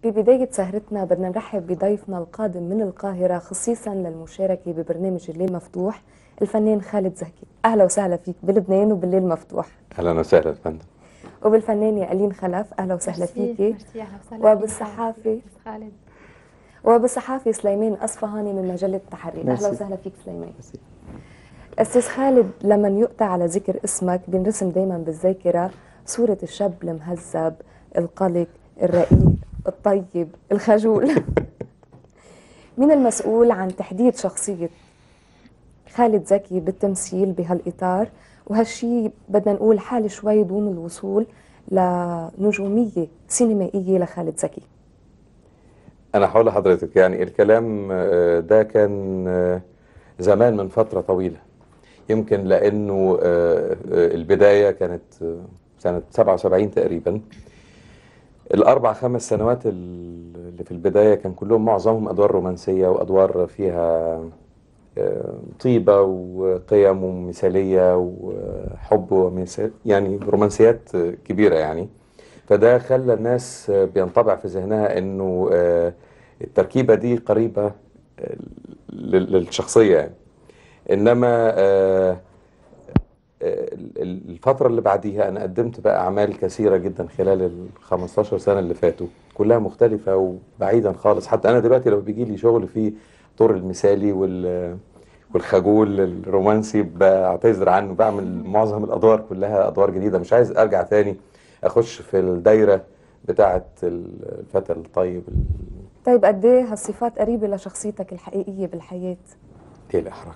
في بداية سهرتنا بدنا نرحب بضيفنا القادم من القاهرة خصيصا للمشاركة ببرنامج الليل مفتوح الفنان خالد زكي أهلا وسهلا فيك بلبنان وبالليل مفتوح اهلا وسهلا فندم وبالفنانة ألين خلف أهلا وسهلا فيكي ميرسي أهلا وسهلا وبالصحافي فيك خالد وبالصحافي سليمان أصفهاني من مجلة التحرير أهلا ميرسي. وسهلا فيك سليمان أستاذ خالد لما يؤتى على ذكر اسمك بينرسم دايما بالذاكرة صورة الشاب المهذب القلق الرقيق الطيب الخجول مين المسؤول عن تحديد شخصية خالد زكي بالتمثيل بهالإطار وهالشي بدنا نقول حال شوي دون الوصول لنجومية سينمائية لخالد زكي انا هقول لحضرتك يعني الكلام آه، ده كان آه، زمان من فتره طويله يمكن لانه آه، آه، البدايه كانت آه، سنه 77 تقريبا الاربع خمس سنوات اللي في البدايه كان كلهم معظمهم ادوار رومانسيه وادوار فيها آه، طيبه وقيم ومثاليه وحب ومثال يعني رومانسيات آه، كبيره يعني فده خلى الناس آه، بينطبع في ذهنها انه آه، التركيبه دي قريبه آه، لل- للشخصيه يعني انما آه، آه، ال- الفترة اللي بعديها أنا قدمت بقى أعمال كثيرة جدا خلال ال 15 سنة اللي فاتوا كلها مختلفة وبعيدا خالص حتى أنا دلوقتي لو بيجي لي شغل فيه الدور المثالي وال والخجول الرومانسي بعتذر عنه بعمل معظم الأدوار كلها أدوار جديدة مش عايز أرجع تاني أخش في الدايرة بتاعة الفتى الطيب ال- طيب قد ايه هالصفات قريبة لشخصيتك الحقيقية بالحياة؟ ايه الاحراج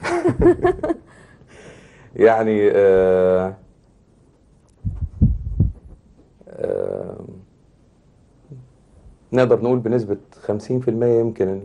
يعني آه آه نقدر نقول بنسبة 50% يمكن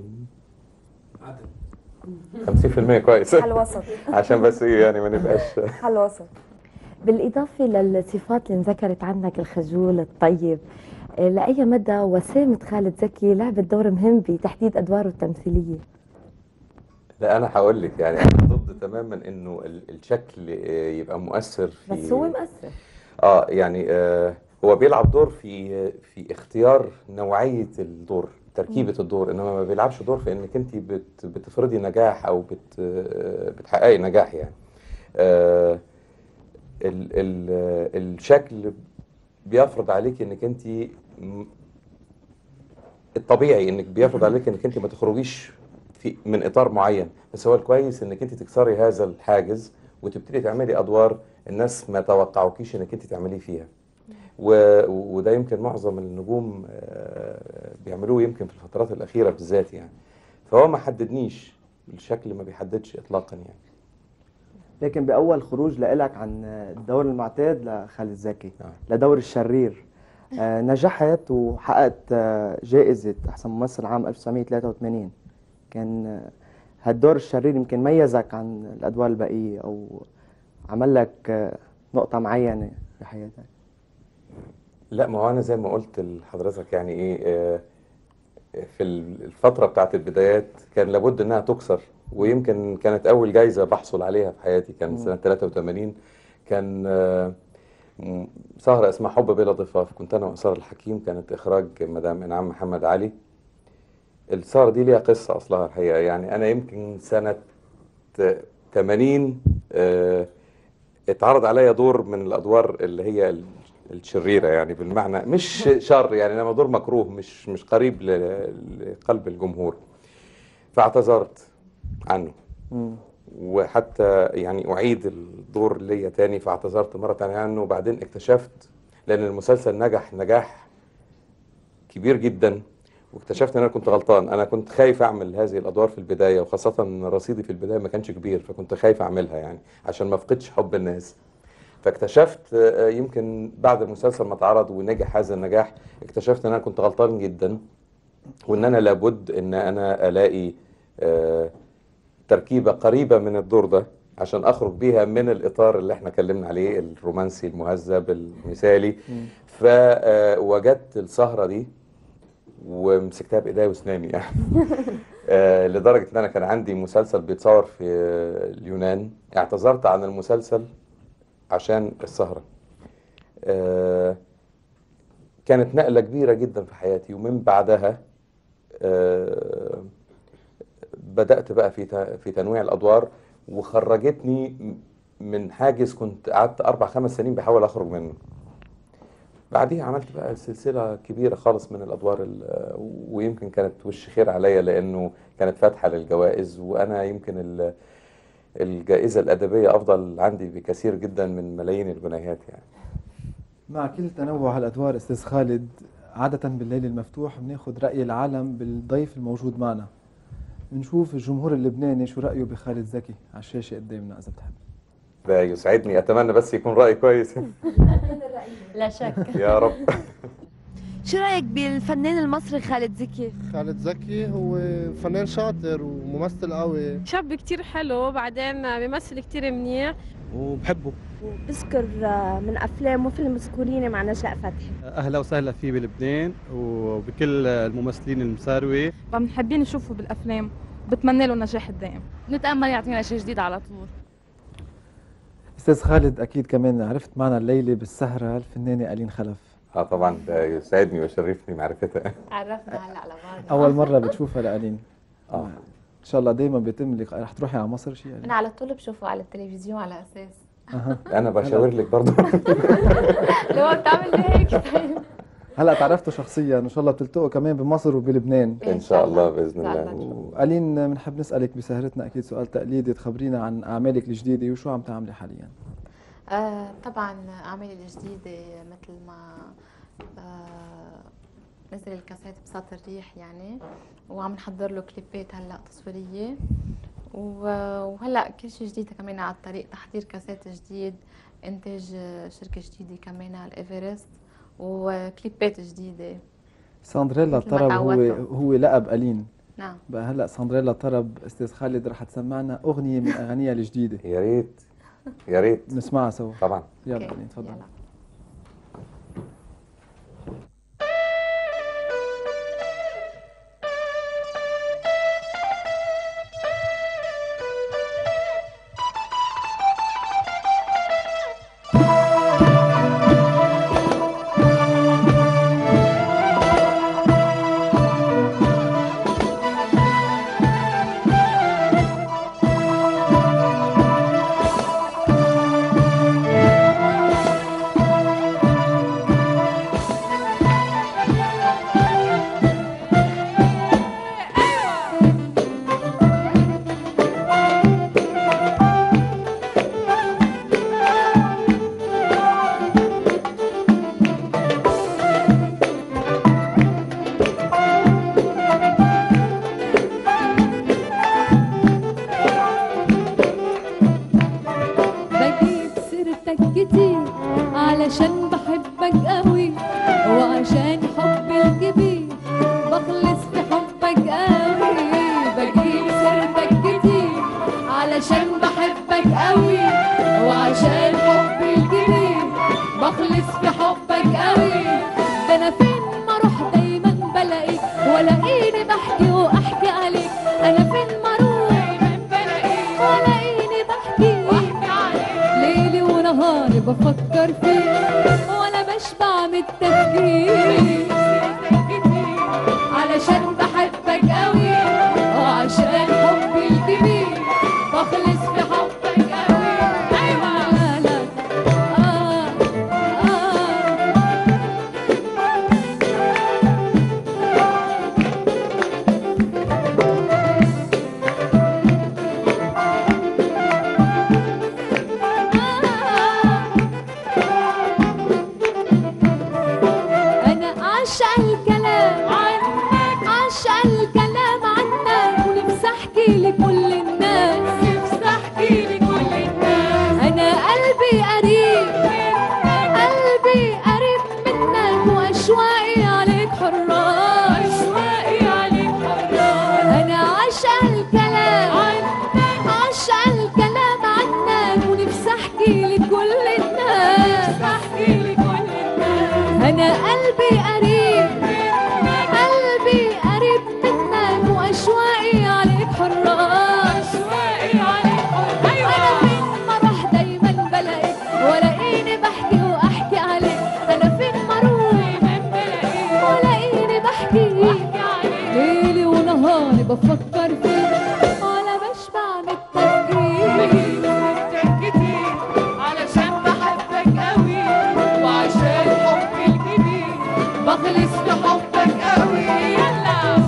50% كويس حل وسط عشان بس ايه يعني ما نبقاش حل وسط بالإضافة للصفات اللي انذكرت عنك الخجول الطيب آه، لأي مدى وسامة خالد زكي لعبت دور مهم بتحديد أدواره التمثيلية لا انا هقول لك يعني انا ضد تماما انه ال- الشكل آه، يبقى مؤثر في بس هو مؤثر اه يعني آه هو بيلعب دور في في اختيار نوعيه الدور تركيبه الدور انما ما بيلعبش دور في انك انت بت بتفرضي نجاح او بت آه، بتحققي نجاح يعني آه ال ال آه، الشكل بيفرض عليك انك انت م- الطبيعي انك بيفرض عليك انك انت ما تخرجيش في من اطار معين بس هو الكويس انك انت تكسري هذا الحاجز وتبتدي تعملي ادوار الناس ما توقعوكيش انك انت تعمليه فيها و... وده يمكن معظم النجوم آه، بيعملوه يمكن في الفترات الاخيره بالذات يعني فهو ما حددنيش الشكل ما بيحددش اطلاقا يعني لكن باول خروج لإلك عن الدور المعتاد لخالد زكي آه. لدور الشرير آه، نجحت وحققت آه، جائزة أحسن ممثل عام 1983 كان آه، هالدور الشرير يمكن ميزك عن الأدوار البقية أو عمل لك آه، نقطة معينة بحياتك لا ما هو انا زي ما قلت لحضرتك يعني ايه آه، في الفتره بتاعت البدايات كان لابد انها تكسر ويمكن كانت اول جايزه بحصل عليها في حياتي كان سنه 83 كان آه، م- سهره اسمها حب بلا ضفاف كنت انا واسار الحكيم كانت اخراج مدام انعام محمد علي السهره دي ليها قصه اصلها الحقيقه يعني انا يمكن سنه 80 آه، اتعرض عليا دور من الادوار اللي هي ال- الشريره يعني بالمعنى مش شر يعني انما دور مكروه مش مش قريب ل- لقلب الجمهور فاعتذرت عنه مم. وحتى يعني اعيد الدور ليا تاني فاعتذرت مره تانية عنه وبعدين اكتشفت لان المسلسل نجح نجاح كبير جدا واكتشفت ان انا كنت غلطان انا كنت خايف اعمل هذه الادوار في البدايه وخاصه ان رصيدي في البدايه ما كانش كبير فكنت خايف اعملها يعني عشان ما افقدش حب الناس فاكتشفت آه، يمكن بعد المسلسل ما اتعرض ونجح هذا النجاح اكتشفت ان انا كنت غلطان جدا وان انا لابد ان انا الاقي آه، تركيبه قريبه من الدور ده عشان اخرج بيها من الاطار اللي احنا اتكلمنا عليه الرومانسي المهذب المثالي فوجدت السهره دي ومسكتها بايديا واسناني يعني آه، لدرجه ان انا كان عندي مسلسل بيتصور في آه، اليونان اعتذرت عن المسلسل عشان السهره آه، كانت نقلة كبيرة جدا في حياتي ومن بعدها آه، بدأت بقى في ت- في تنويع الأدوار وخرجتني م- من حاجز كنت قعدت أربع خمس سنين بحاول أخرج منه بعديها عملت بقى سلسلة كبيرة خالص من الأدوار ال- ويمكن كانت وش خير عليا لأنه كانت فاتحة للجوائز وأنا يمكن ال- الجائزة الأدبية أفضل عندي بكثير جدا من ملايين الجنيهات يعني مع كل تنوع هالادوار استاذ خالد عادة بالليل المفتوح بناخذ رأي العالم بالضيف الموجود معنا بنشوف الجمهور اللبناني شو رأيه بخالد زكي على الشاشة قدامنا إذا بتحب ده يسعدني أتمنى بس يكون رأي كويس لا شك يا رب شو رايك بالفنان المصري خالد زكي خالد زكي هو فنان شاطر وممثل قوي شاب كتير حلو بعدين بيمثل كتير منيح وبحبه بذكر من افلامه فيلم سكوريني مع نجلاء فتحي اهلا وسهلا فيه بلبنان وبكل الممثلين المساروي بنحبين نشوفه بالافلام بتمنى له النجاح الدائم نتامل يعطينا شيء جديد على طول استاذ خالد اكيد كمان عرفت معنا الليله بالسهره الفنانه الين خلف اه طبعا ده يسعدني ويشرفني معرفتها عرفنا هلا على بعض اول مره بتشوفها لالين اه ان شاء الله دايما بيتم لك رح تروحي على مصر شيء انا على طول بشوفه على التلفزيون على اساس انا بشاور لك برضه لو بتعمل لي هيك طيب هلا تعرفتوا شخصيا ان شاء الله بتلتقوا كمان بمصر وبلبنان ان شاء الله باذن إن شاء الله الله. وألين بنحب نسألك بسهرتنا أكيد سؤال تقليدي تخبرينا عن أعمالك الجديدة وشو عم تعملي حاليا آه طبعا اعمالي الجديده مثل ما آه نزل الكاسيت بساط الريح يعني وعم نحضر له كليبات هلا تصويريه و- وهلا كل شيء جديد كمان على الطريق تحضير كاسيت جديد انتاج آه، شركه جديده كمان على الايفرست وكليبات جديده ساندريلا مثل ما طرب هو تعودتوا. هو لقب ألين نعم بقى هلا ساندريلا طرب أستاذ خالد رح تسمعنا أغنية من أغانيها الجديدة يا ريت يا ريت نسمعها سوا طبعا يلا أوكي، ألين تفضل يلا. بجيب سيرتك كتير علشان بحبك قوي وعشان حب الكبير بخلص في حبك قوي بجيب سيرتك كتير علشان بحبك قوي وعشان حب الكبير بخلص في حبك قوي ده انا فين ما اروح دايما بلاقيك ولاقيني بحكي واحكي عليك انا فين ما اروح ولاقيني بحكي ليلي ونهاري بفكر فيك وانا بشبع من التفكير علشان بحبك قوي وعشان حبي الكبير بخلص في حبك قوي ايوه لا لا آه آه آه بفكر فيه ولا بشبع من التفكير كتير علشان بحبك قوي وعشان حبي الكبير بخلص في حبك قوي يلا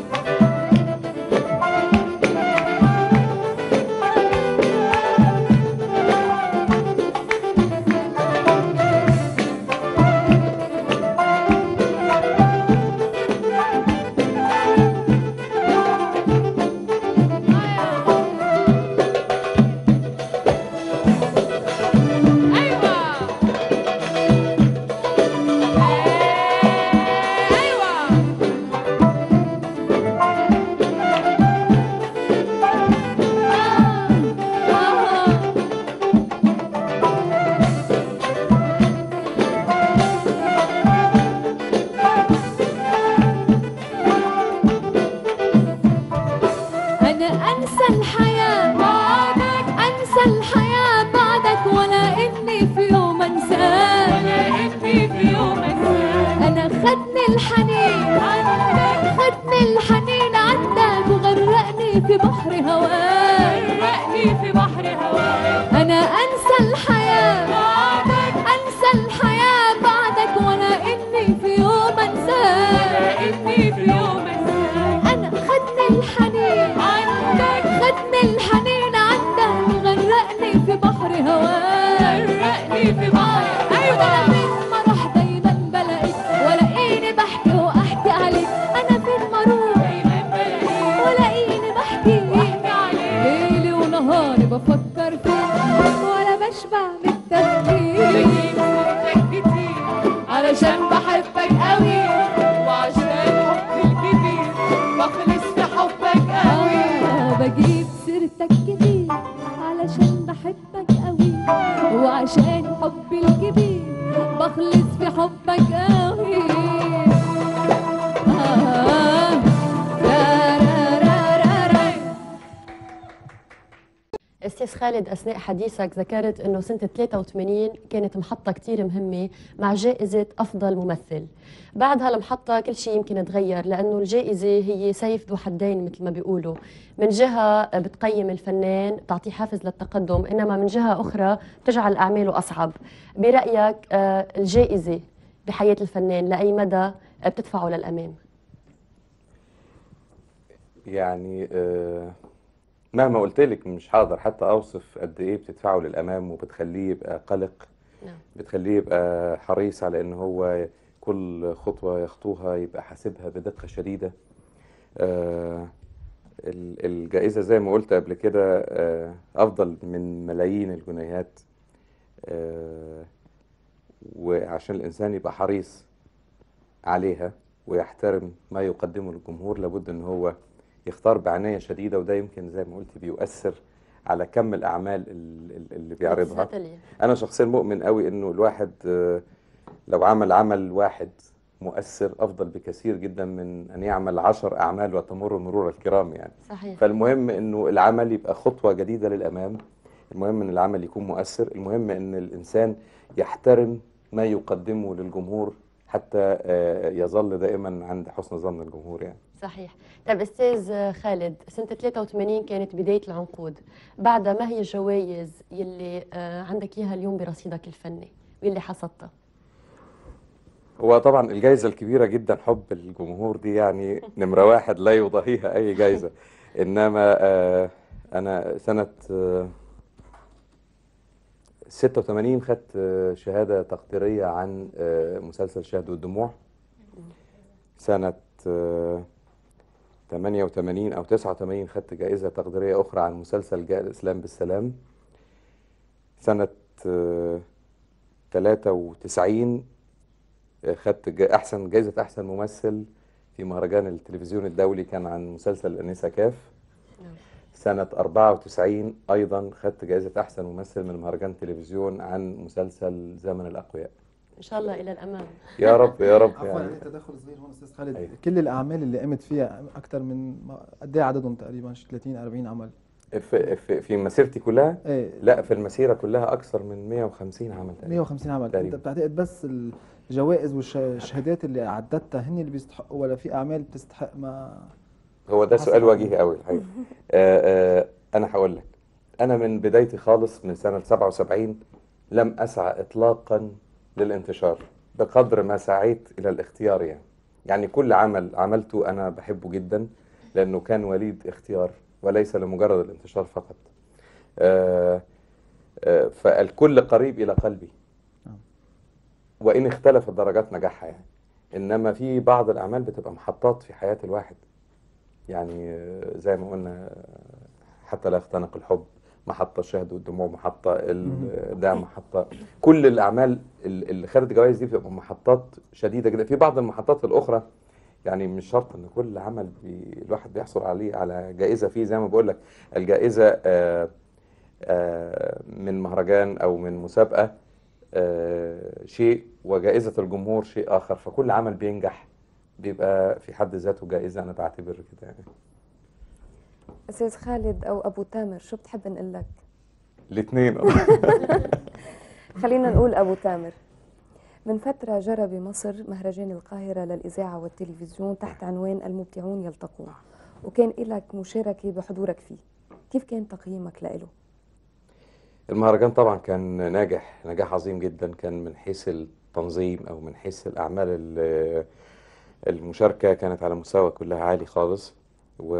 أنا أنسى الحياة بعدك أنسى الحياة بعدك ولا إني في يوم أنساك ولا إني في يوم أنساك أنا خدني الحنين عندك خدني الحنين عندك وغرقني في بحر هواك غرقني في بحر هواك أنا أنسى الحياة بعدك أنسى الحياة بعدك ولا إني في يوم أنساك ولا إني في يوم أنساك أنا خدني الحنين عندك خدني الحنين عندك وغرقني في بحر هواك غرقني في بحر أيوة أنا فين ما أروح دايما بلاقيك ولاقيني بحكي وأحكي عليك أنا فين ما أروح دايما بلاقيك ولاقيني بحكي وأحكي عليك ليلي ونهاري بفكر فيك ولا بشبع من التفكير علشان بحبك قوي وعشان حبي الكبير بخلص في حبك قوي آه بجيب سيرتك كتير علشان بحبك قوي وعشان حبي الكبير بخلص في حبك قوي آه را را را را را استاذ خالد اثناء حديثك ذكرت انه سنه 83 كانت محطه كتير مهمه مع جائزه افضل ممثل بعد هالمحطه كل شيء يمكن تغير لانه الجائزه هي سيف ذو حدين مثل ما بيقولوا من جهه بتقيم الفنان بتعطيه حافز للتقدم انما من جهه اخرى بتجعل اعماله اصعب برايك آه، الجائزه بحياه الفنان لاي مدى بتدفعه للامام يعني آه، مهما قلت لك مش هقدر حتى اوصف قد ايه بتدفعه للامام وبتخليه يبقى قلق نعم. بتخليه يبقى حريص على ان هو كل خطوه يخطوها يبقى حاسبها بدقه شديده آه، ال- الجائزه زي ما قلت قبل كده آه، افضل من ملايين الجنيهات آه، وعشان الانسان يبقى حريص عليها ويحترم ما يقدمه للجمهور لابد ان هو يختار بعناية شديدة وده يمكن زي ما قلت بيؤثر على كم الأعمال ال- ال- اللي بيعرضها Certainly. أنا شخصيا مؤمن قوي إنه الواحد آه، لو عمل عمل واحد مؤثر أفضل بكثير جدا من أن يعمل عشر أعمال وتمر مرور الكرام يعني صحيح فالمهم إنه العمل يبقى خطوة جديدة للأمام المهم إن العمل يكون مؤثر المهم إن الإنسان يحترم ما يقدمه للجمهور حتى آه، يظل دائما عند حسن ظن الجمهور يعني صحيح طيب استاذ خالد سنه 83 كانت بدايه العنقود بعدها ما هي الجوائز يلي آه، عندك اياها اليوم برصيدك الفني واللي حصدتها هو طبعا الجائزة الكبيرة جدا حب الجمهور دي يعني نمرة واحد لا يضاهيها أي جائزة إنما آه، أنا سنة آه، 86 خدت آه، شهادة تقديرية عن آه، مسلسل شهد والدموع سنة آه، 88 أو 89 خدت جائزة تقديرية أخرى عن مسلسل جاء الإسلام بالسلام سنة آه، 93 خدت جا- احسن جائزه احسن ممثل في مهرجان التلفزيون الدولي كان عن مسلسل الانسه كاف سنه 94 ايضا خدت جائزه احسن ممثل من مهرجان تلفزيون عن مسلسل زمن الاقوياء ان شاء الله الى الامام يا رب يا رب عفوا يعني يعني تدخل صغير هون استاذ خالد أيوة. كل الاعمال اللي قمت فيها اكثر من ما- قد ايه عددهم تقريبا شي 30 40 عمل في, في, في مسيرتي كلها ايه لا في المسيره كلها اكثر من 150 عمل تقريبا 150 عمل انت تقريبا. بتعتقد بس الجوائز والشهادات اللي عددتها هن اللي بيستحقوا ولا في اعمال بتستحق ما هو ده سؤال وجيهي قوي الحقيقه آه، آه، انا هقول لك انا من بدايتي خالص من سنه 77 لم اسعى اطلاقا للانتشار بقدر ما سعيت الى الاختيار يعني يعني كل عمل عملته انا بحبه جدا لانه كان وليد اختيار وليس لمجرد الانتشار فقط آه، آه، فالكل قريب الى قلبي وان اختلفت درجات نجاحها يعني انما في بعض الاعمال بتبقى محطات في حياه الواحد يعني آه، زي ما قلنا آه، حتى لا يختنق الحب محطة الشهد والدموع محطة ال- ده محطة كل الأعمال ال- اللي خدت جوائز دي بتبقى محطات شديدة جدا في بعض المحطات الأخرى يعني مش شرط إن كل عمل بي الواحد بيحصل عليه على جائزة فيه زي ما بقول لك الجائزة آه، آه، من مهرجان أو من مسابقة آه، شيء وجائزة الجمهور شيء آخر فكل عمل بينجح بيبقى في حد ذاته جائزة أنا بعتبر كده يعني استاذ خالد او ابو تامر شو بتحب نقول لك الاثنين خلينا نقول ابو تامر من فترة جرى بمصر مهرجان القاهرة للإذاعة والتلفزيون تحت عنوان المبدعون يلتقون وكان لك مشاركة بحضورك فيه كيف كان تقييمك له؟ المهرجان طبعا كان ناجح نجاح عظيم جدا كان من حيث التنظيم او من حيث الاعمال ال- المشاركه كانت على مستوى كلها عالي خالص و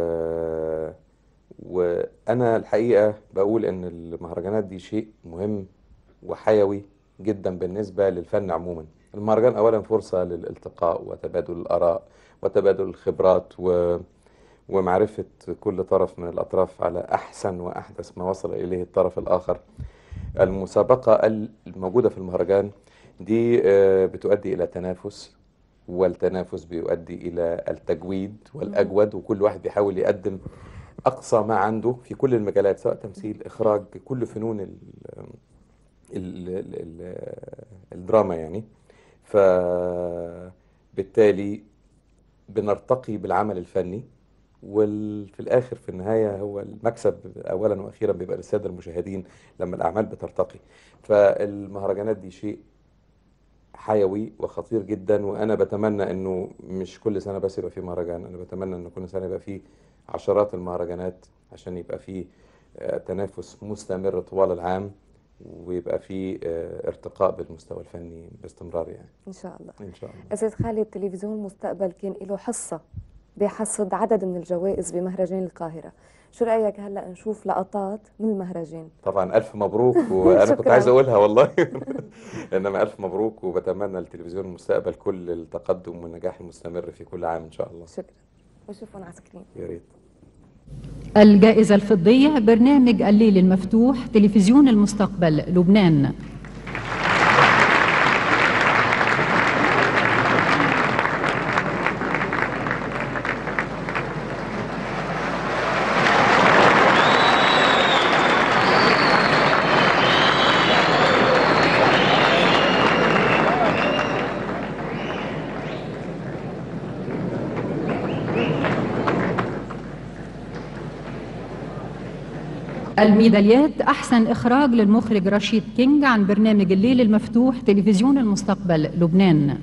وانا الحقيقه بقول ان المهرجانات دي شيء مهم وحيوي جدا بالنسبه للفن عموما المهرجان اولا فرصه للالتقاء وتبادل الاراء وتبادل الخبرات و ومعرفة كل طرف من الأطراف على أحسن وأحدث ما وصل إليه الطرف الآخر المسابقة الموجودة في المهرجان دي آه، بتؤدي إلى تنافس والتنافس بيؤدي إلى التجويد والأجود وكل واحد بيحاول يقدم أقصى ما عنده في كل المجالات سواء تمثيل إخراج كل فنون ال ال ال ال الدراما يعني فبالتالي بنرتقي بالعمل الفني وفي الاخر في النهايه هو المكسب اولا واخيرا بيبقى للساده المشاهدين لما الاعمال بترتقي فالمهرجانات دي شيء حيوي وخطير جدا وانا بتمنى انه مش كل سنه بس يبقى في مهرجان انا بتمنى ان كل سنه يبقى في عشرات المهرجانات عشان يبقى في آه، تنافس مستمر طوال العام ويبقى في آه، ارتقاء بالمستوى الفني باستمرار يعني إن شاء الله ان شاء الله أستاذ خالد تلفزيون المستقبل كان له حصة بحصد عدد من الجوائز بمهرجان القاهرة شو رأيك هلأ نشوف لقطات من المهرجان طبعا الف مبروك وانا كنت شكراً. عايز اقولها والله انما الف مبروك وبتمنى لتلفزيون المستقبل كل التقدم والنجاح المستمر في كل عام ان شاء الله شكرا وشوفوا على سكرين يا ريت الجائزة الفضية برنامج الليل المفتوح تلفزيون المستقبل لبنان الميداليات أحسن إخراج للمخرج رشيد كينج عن برنامج الليل المفتوح تلفزيون المستقبل لبنان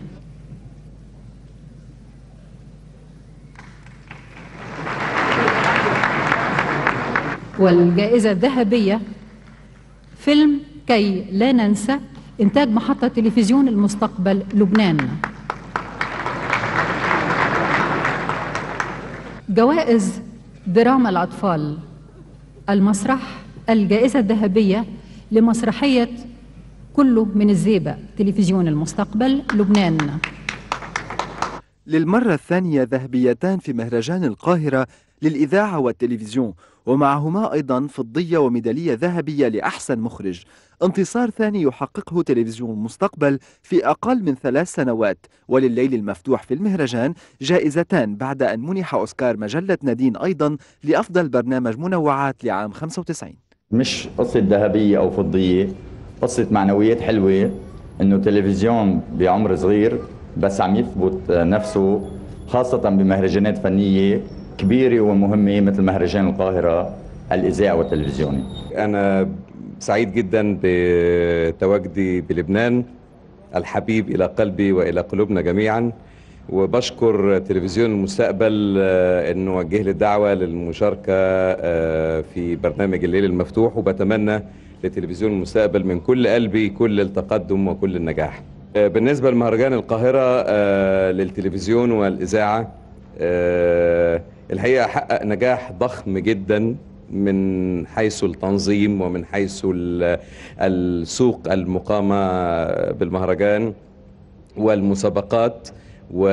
والجائزة الذهبية فيلم كي لا ننسى إنتاج محطة تلفزيون المستقبل لبنان جوائز دراما الأطفال المسرح الجائزة الذهبية لمسرحية كله من الزيبة تلفزيون المستقبل لبنان للمرة الثانية ذهبيتان في مهرجان القاهرة للإذاعة والتلفزيون ومعهما أيضا فضية وميدالية ذهبية لأحسن مخرج انتصار ثاني يحققه تلفزيون المستقبل في أقل من ثلاث سنوات ولليل المفتوح في المهرجان جائزتان بعد أن منح أوسكار مجلة نادين أيضا لأفضل برنامج منوعات لعام 95 مش قصة ذهبية أو فضية قصة معنويات حلوة إنه تلفزيون بعمر صغير بس عم يثبت نفسه خاصة بمهرجانات فنية كبيرة ومهمة مثل مهرجان القاهرة الإذاعة والتلفزيوني انا سعيد جدا بتواجدي بلبنان الحبيب الى قلبي والى قلوبنا جميعا وبشكر تلفزيون المستقبل آه، انه وجه لي الدعوه للمشاركه آه، في برنامج الليل المفتوح وبتمنى لتلفزيون المستقبل من كل قلبي كل التقدم وكل النجاح. آه، بالنسبه لمهرجان القاهره آه، للتلفزيون والاذاعه آه، الحقيقه حقق نجاح ضخم جدا من حيث التنظيم ومن حيث ال- السوق المقامه بالمهرجان والمسابقات و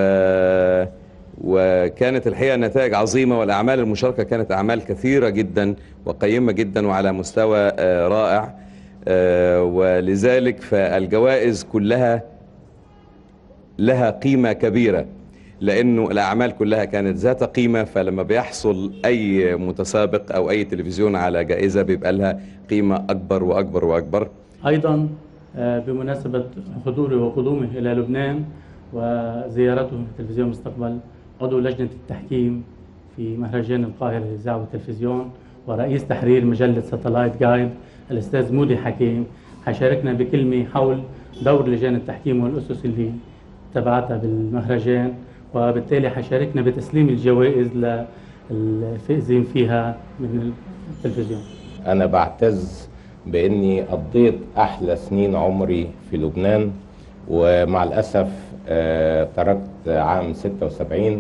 وكانت الحقيقه نتائج عظيمه والاعمال المشاركه كانت اعمال كثيره جدا وقيمه جدا وعلى مستوى آه، رائع آه، ولذلك فالجوائز كلها لها قيمه كبيره لانه الاعمال كلها كانت ذات قيمه فلما بيحصل اي متسابق او اي تلفزيون على جائزه بيبقى لها قيمه اكبر واكبر واكبر أيضا آه، بمناسبة حضوره وقدومه إلى لبنان وزيارته في تلفزيون مستقبل عضو لجنة التحكيم في مهرجان القاهرة للإذاعة والتلفزيون ورئيس تحرير مجلة ساتلايت جايد الأستاذ مودي حكيم حيشاركنا بكلمة حول دور لجان التحكيم والأسس اللي تبعتها بالمهرجان وبالتالي حيشاركنا بتسليم الجوائز للفائزين فيها من التلفزيون أنا بعتز بإني قضيت أحلى سنين عمري في لبنان ومع الأسف آه، تركت عام 76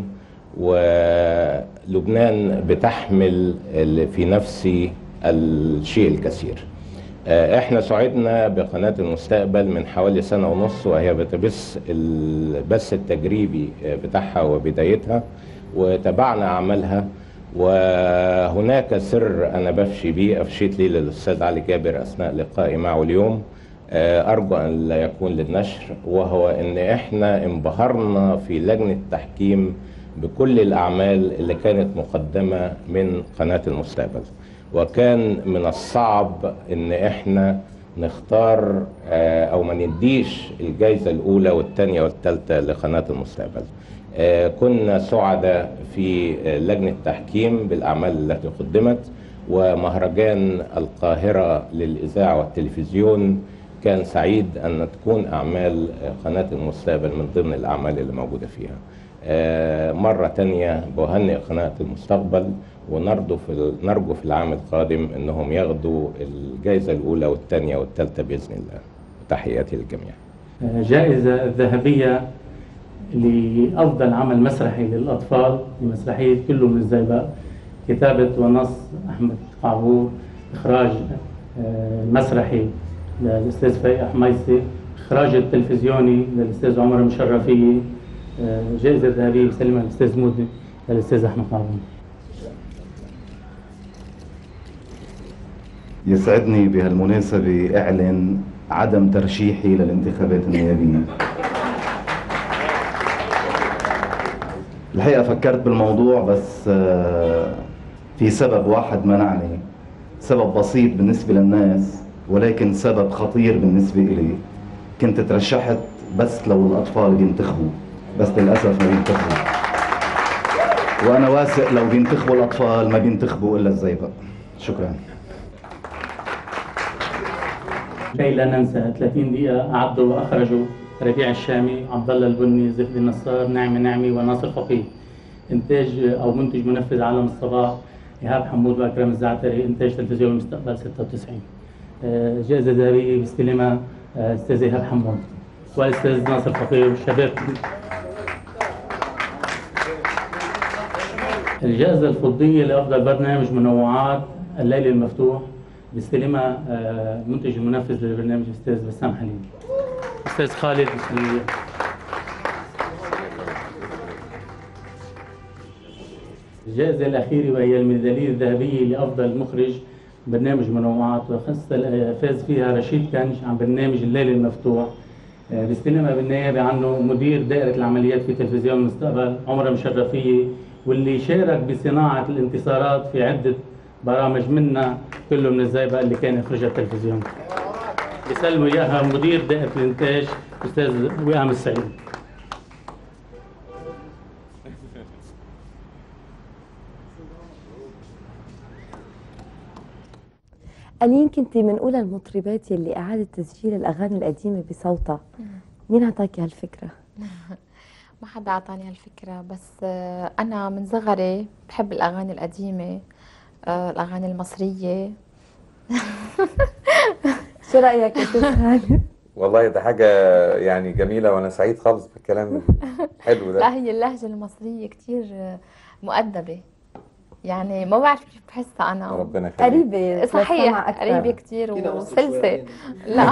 ولبنان بتحمل ال- في نفسي الشيء الكثير آه، احنا سعدنا بقناة المستقبل من حوالي سنة ونص وهي بتبث البث التجريبي آه، بتاعها وبدايتها وتابعنا أعمالها وهناك سر أنا بفشي بيه أفشيت لي للأستاذ علي جابر أثناء لقائي معه اليوم آه، أرجو أن لا يكون للنشر وهو أن إحنا انبهرنا في لجنة التحكيم بكل الأعمال اللي كانت مقدمة من قناة المستقبل وكان من الصعب ان احنا نختار آه، او ما نديش الجائزه الاولى والثانيه والثالثه لقناه المستقبل آه، كنا سعداء في آه، لجنه التحكيم بالاعمال التي قدمت ومهرجان القاهره للاذاعه والتلفزيون كان سعيد ان تكون اعمال آه، قناه المستقبل من ضمن الاعمال اللي موجوده فيها آه، مرة تانية بهنئ قناة المستقبل ونرجو في نرجو في العام القادم انهم ياخدوا الجائزة الأولى والثانية والثالثة بإذن الله. تحياتي للجميع. جائزة ذهبية لأفضل عمل مسرحي للأطفال لمسرحية كله من الزيبق كتابة ونص أحمد قعبور إخراج آه، المسرحي للأستاذ فايق حميصي إخراج التلفزيوني للأستاذ عمر مشرفية آه، جائزة ذهبية بسلمها الأستاذ مودي للأستاذ أحمد قعبور يسعدني بهالمناسبة أعلن عدم ترشيحي للانتخابات النيابية الحقيقة فكرت بالموضوع بس آه، في سبب واحد منعني سبب بسيط بالنسبة للناس ولكن سبب خطير بالنسبة إلي كنت ترشحت بس لو الأطفال بينتخبوا بس للأسف ما بينتخبوا وأنا واثق لو بينتخبوا الأطفال ما بينتخبوا إلا الزيبق شكراً كي لا ننسى 30 دقيقة أعدوا وأخرجوا ربيع الشامي عبد الله البني زهدي النصار نعمي نعمي وناصر فقيه إنتاج أو منتج منفذ عالم الصباح إيهاب حمود وأكرم الزعتري إنتاج تلفزيون المستقبل 96 آه، جائزة ذهبية بيستلمها آه، أستاذ إيهاب حمود والأستاذ ناصر فقيه والشباب الجائزة الفضية لأفضل برنامج منوعات الليل المفتوح بيستلمها آه، منتج المنفذ للبرنامج الأستاذ بسام حليم أستاذ خالد ال- الجائزة الأخيرة وهي الميدالية الذهبية لأفضل مخرج برنامج منوعات وخاصة ال- فاز فيها رشيد كنش عن برنامج الليل المفتوح آه، بيستلمها بالنيابة عنه مدير دائرة العمليات في تلفزيون المستقبل عمر مشرفية واللي شارك بصناعة الانتصارات في عدة برامج منها كله من الزيبق اللي كان يخرجها التلفزيون بيسلموا إياها مدير دائرة الإنتاج أستاذ وئام السعيد ألين كنت من أولى المطربات يلي أعادت تسجيل الأغاني القديمة بصوتها مين أعطاكي هالفكرة؟ ما حدا اعطاني هالفكره بس آه، انا من صغري بحب الاغاني القديمه آه، الاغاني المصريه شو رايك يا استاذ خالد؟ والله ده حاجة يعني جميلة وأنا سعيد خالص بالكلام الحلو لا ده هي اللهجه المصريه كتير آه، مؤدبه يعني ما بعرف كيف بحسها انا ربنا يخليك قريبه صحيح للسمع أكثر. قريبه كتير فينا نوصل شوي وسلسه علينا. لا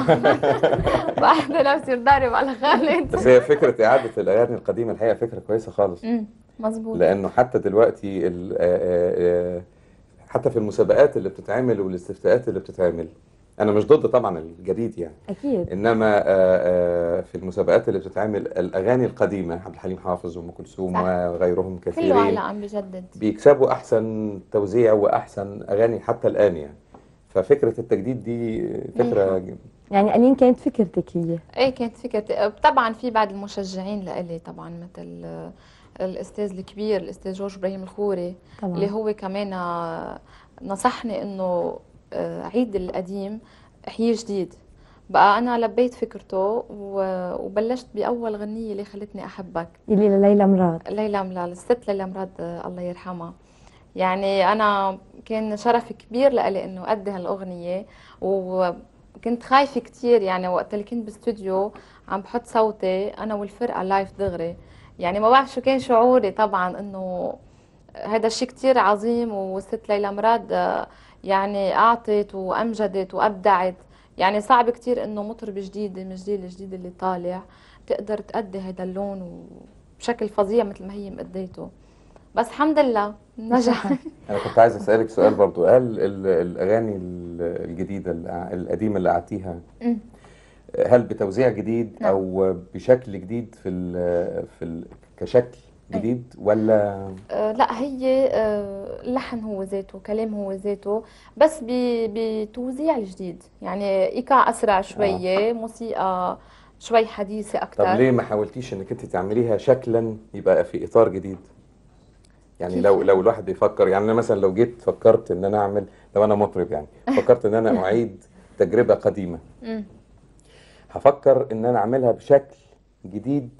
بعد نفسي ضارب على خالد بس هي فكرة إعادة الأغاني القديمة الحقيقة فكرة كويسة خالص أمم، مظبوط لأنه حتى دلوقتي ال- آه، آه، آه، حتى في المسابقات اللي بتتعمل والاستفتاءات اللي بتتعمل أنا مش ضد طبعا الجديد يعني اكيد انما آه، آه، في المسابقات اللي بتتعمل الاغاني القديمه عبد الحليم حافظ وام كلثوم صح. وغيرهم كله كثيرين هلا عم بجدد بيكسبوا احسن توزيع واحسن اغاني حتى الان يعني ففكره التجديد دي فكره ج- يعني أنين كانت فكرتك هي ايه كانت فكرتي طبعا في بعض المشجعين لإلي طبعا مثل آه، الاستاذ الكبير الاستاذ جورج ابراهيم الخوري طبعاً. اللي هو كمان آه، نصحني انه آه، عيد القديم احييه جديد بقى انا لبيت فكرته و- وبلشت باول غنيه اللي خلتني احبك اللي لليلى مراد ليلى ملال الست ليلى مراد آه، الله يرحمها يعني انا كان شرف كبير لإلي انه ادي هالاغنيه وكنت خايفه كتير يعني وقت اللي كنت باستوديو عم بحط صوتي انا والفرقه لايف دغري يعني ما بعرف شو كان شعوري طبعا انه هذا الشيء كتير عظيم والست ليلى مراد آه، يعني اعطت وامجدت وابدعت يعني صعب كتير انه مطرب جديد من الجيل الجديد اللي طالع تقدر تأدي هذا اللون بشكل فظيع مثل ما هي مأديته بس الحمد لله نجح انا كنت عايز اسالك سؤال برضو هل ال- الاغاني ال- الجديده الع- القديمه اللي قعدتيها مم. هل بتوزيع جديد نعم. او بشكل جديد في ال في ال كشكل جديد ولا آه، لا هي آه، اللحن هو ذاته كلام هو ذاته بس ب- بتوزيع الجديد يعني ايقاع اسرع شويه موسيقى شوي حديثه طب اكثر ليه ما حاولتيش انك انت تعمليها شكلا يبقى في اطار جديد يعني كيف؟ لو لو الواحد بيفكر يعني انا مثلا لو جيت فكرت ان انا اعمل لو انا مطرب يعني فكرت ان انا اعيد تجربه قديمه مم. هفكر ان انا اعملها بشكل جديد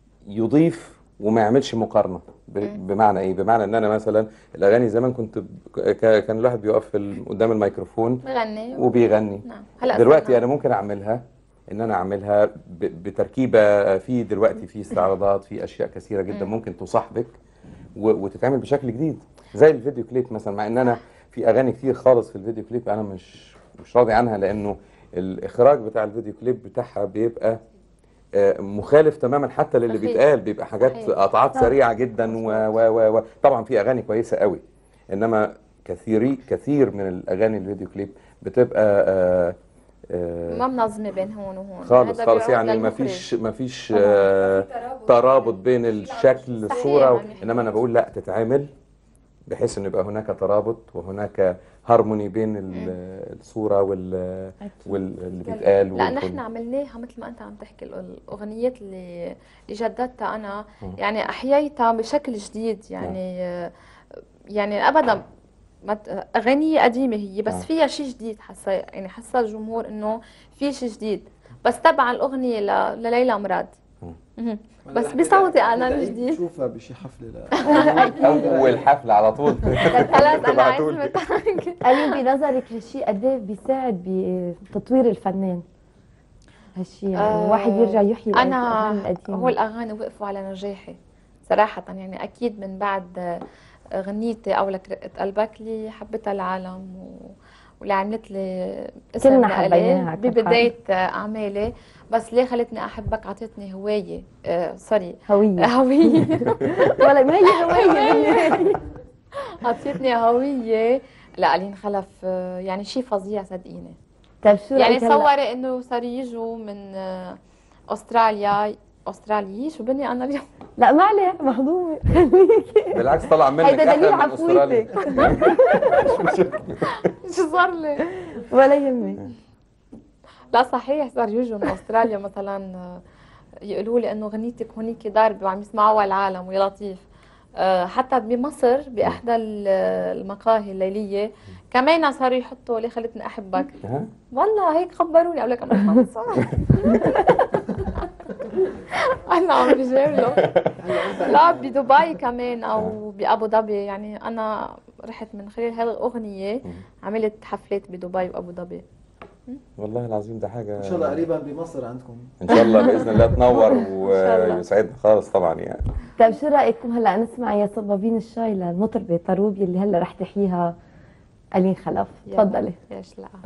يضيف وما يعملش مقارنه ب- بمعنى ايه بمعنى ان انا مثلا الاغاني زمان كنت ب- ك- كان الواحد بيقف في ال- قدام الميكروفون بغني وبيغني نعم هلا دلوقتي صرنا- انا ممكن اعملها ان انا اعملها ب- بتركيبه في دلوقتي في استعراضات في اشياء كثيره جدا مم. ممكن تصاحبك و- وتتعمل بشكل جديد زي الفيديو كليب مثلا مع ان انا في اغاني كتير خالص في الفيديو كليب انا مش مش راضي عنها لانه الاخراج بتاع الفيديو كليب بتاعها بيبقى آه، مخالف تماما حتى للي صحيح. بيتقال بيبقى حاجات صحيح. قطعات صح. سريعه جدا و و و و طبعا في اغاني كويسه قوي انما كثيري كثير من الاغاني الفيديو كليب بتبقى آه آه ما منظمه بين هون وهون خالص هذا خالص بيعود يعني ما للمخرج. فيش ما فيش آه ترابط بين الشكل الصوره و... انما انا بقول لا تتعامل بحيث ان يبقى هناك ترابط وهناك هارموني بين ال- الصوره وال واللي بيتقال لا والكل. نحن عملناها مثل ما انت عم تحكي ال- الاغنيات اللي اللي جددتها انا يعني احييتها بشكل جديد يعني يعني ابدا ما ت- اغاني قديمه هي بس نعم. فيها شيء جديد حاسه يعني حاسه الجمهور انه في شيء جديد بس تبع الاغنيه ل- لليلى مراد مهم. بس بصوتي انا الجديد نشوفها بشي حفله لا اول حفله على طول خلاص انا تبعتولي. عزمت ألين بنظرك هالشيء قد ايه بيساعد بتطوير الفنان هالشيء يعني آه، الواحد يرجع يحيي انا الأغاني القديمة. هو الاغاني وقفوا على نجاحي صراحه يعني اكيد من بعد آه، غنيتي او لك رقه قلبك اللي حبتها العالم و... واللي عملت لي اسم كلنا لإلي حبيناها أكثر ببدايه آه، اعمالي بس ليه خلتني احبك اعطتني هوايه آه سوري هوية هويه ولا ما هي هوية اعطتني هويه لا ألين خلف آه، يعني شيء فظيع صدقيني طيب شو يعني رأيك هلأ؟ تصوري انه صاروا يجوا من آه، استراليا استراليا شو بني انا اليوم لا ما عليه مهضومة بالعكس طلع منك هيدا دليل احلى من استراليا عفويتك شو صار لي؟ ولا يهمك لا صحيح صار يجوا من استراليا مثلا آه، يقولوا لي انه غنيتك هونيك ضاربه وعم يسمعوها العالم ويا لطيف آه، حتى بمصر باحدى ال- المقاهي الليليه كمان صاروا يحطوا ليه خلتني احبك ها؟ والله هيك خبروني اقول لك انا خمسة انا عم بجاوب له لا بدبي كمان او بابو ظبي يعني انا رحت من خلال هذه الاغنيه عملت حفلات بدبي وابو ظبي والله العظيم ده حاجه ان شاء الله قريبا بمصر عندكم ان شاء الله باذن الله تنور شاء الله. ويسعدنا خالص طبعا يعني طيب شو رايكم هلا نسمع يا صبابين الشاي للمطربه طروبي اللي هلا رح تحييها الين خلف يلا. تفضلي ياش لا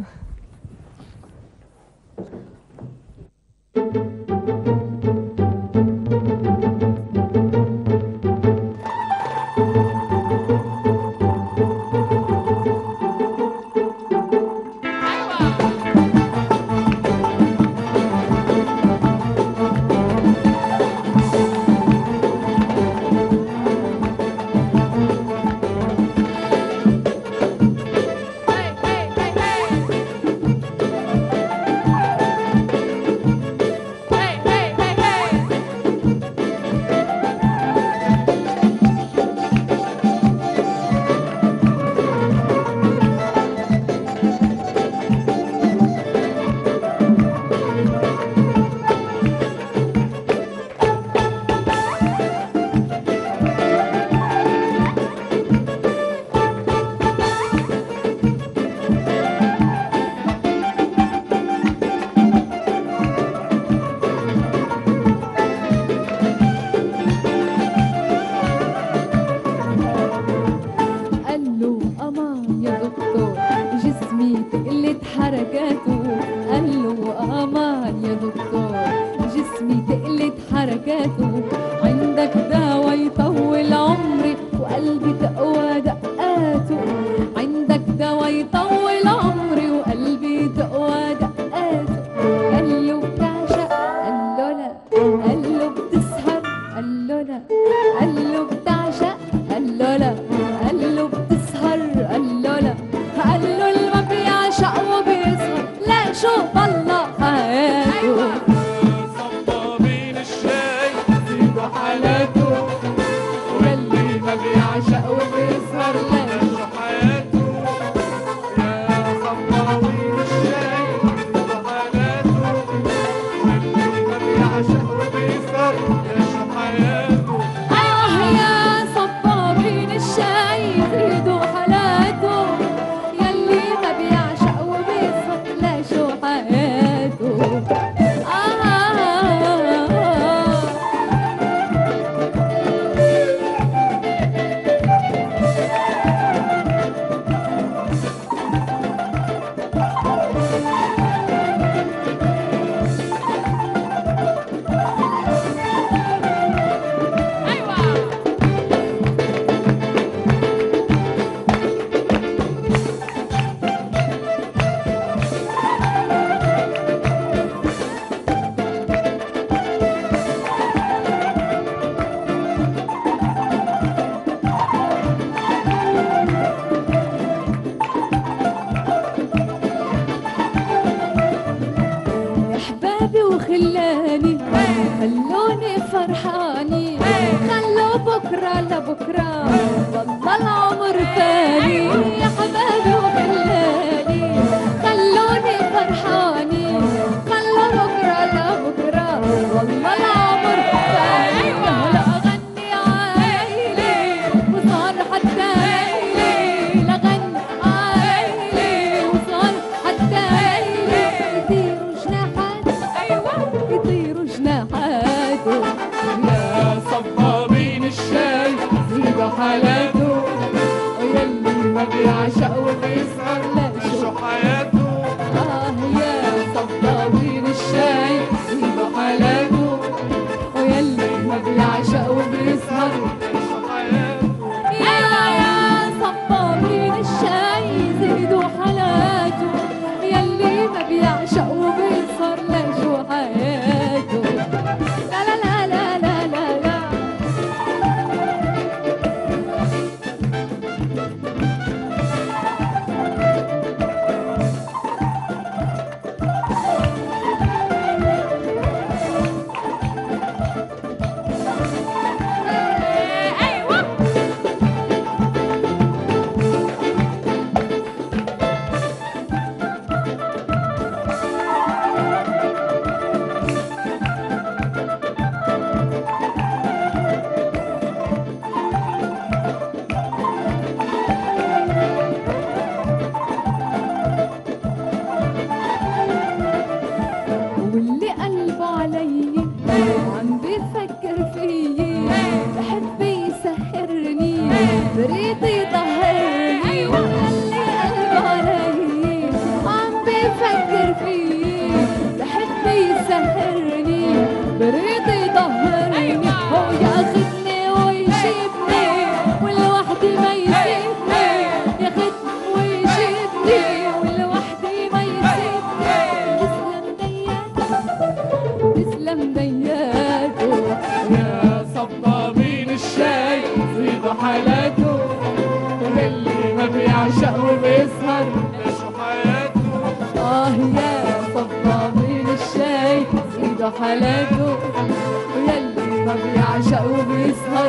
قال له امان يا دكتور جسمي تقلت حركاته قال له امان يا دكتور جسمي تقلت حركاته عندك دواء يطول عمري وقلبي تقوى دقاته عندك دواء يطول عمري وقلبي تقوى دقاته قال له بتعشق قال له لا قال له بتسهر قال له لا قال له بتعشق قال له لا قال له بتسهر قال له لا قال له اللي ما بيعشق وبيسهر لا شو بالله حياته صبابين الشاي زيدوا حالاته واللي ما بيعشق وبيسهر لا شو حياته يا صبابين الشاي زيدوا حالاته واللي ما بيعشق وبيسهر لا شو حياته آه يا صبابين الشاي زيدوا حالاته يلي ما بيعشق وبيسهر لا شو حياته آه احبابي وخلاني خلوني فرحاني خلوا بكره لبكره والله العمر ثاني يا حبابي وخلاني خلوني فرحاني خلوا بكره لبكره والله العمر ثاني ولا اغني عايلي وصار حتى عيلي لغني عايلي وصار حتى عيلي يطيروا جناحات ايوه يطيروا جناحاته يا صبابين الشاي زيدوا حالاته ويلي ما بيعشق وبيسهر لا شو حياته آه يا صبابين الشاي زيدوا حالاته ويلي ما بيعشق وبيسهر يا يا صبابين الشاي زيدوا حالاته يلي ما بيعشق وبيسهر لا شو حياته لا لا لا لا لا لا لا بريد يطهرني وخلي قلبه علي عم بفكر فيه بحب يسهرني بريد يطهرني هو ياخدني ويجيبني والوحدي ما يسيبني ياخدني ويجيبني والوحدي ما يسيبني تسلم دياته يا صبابين الشاي زيدوا حالاته واللي ما بيعشق وبيسهر لشو حياته آه يا صبابين الشاي زيدوا حالاته ويلي ما بيعشق وبيسهر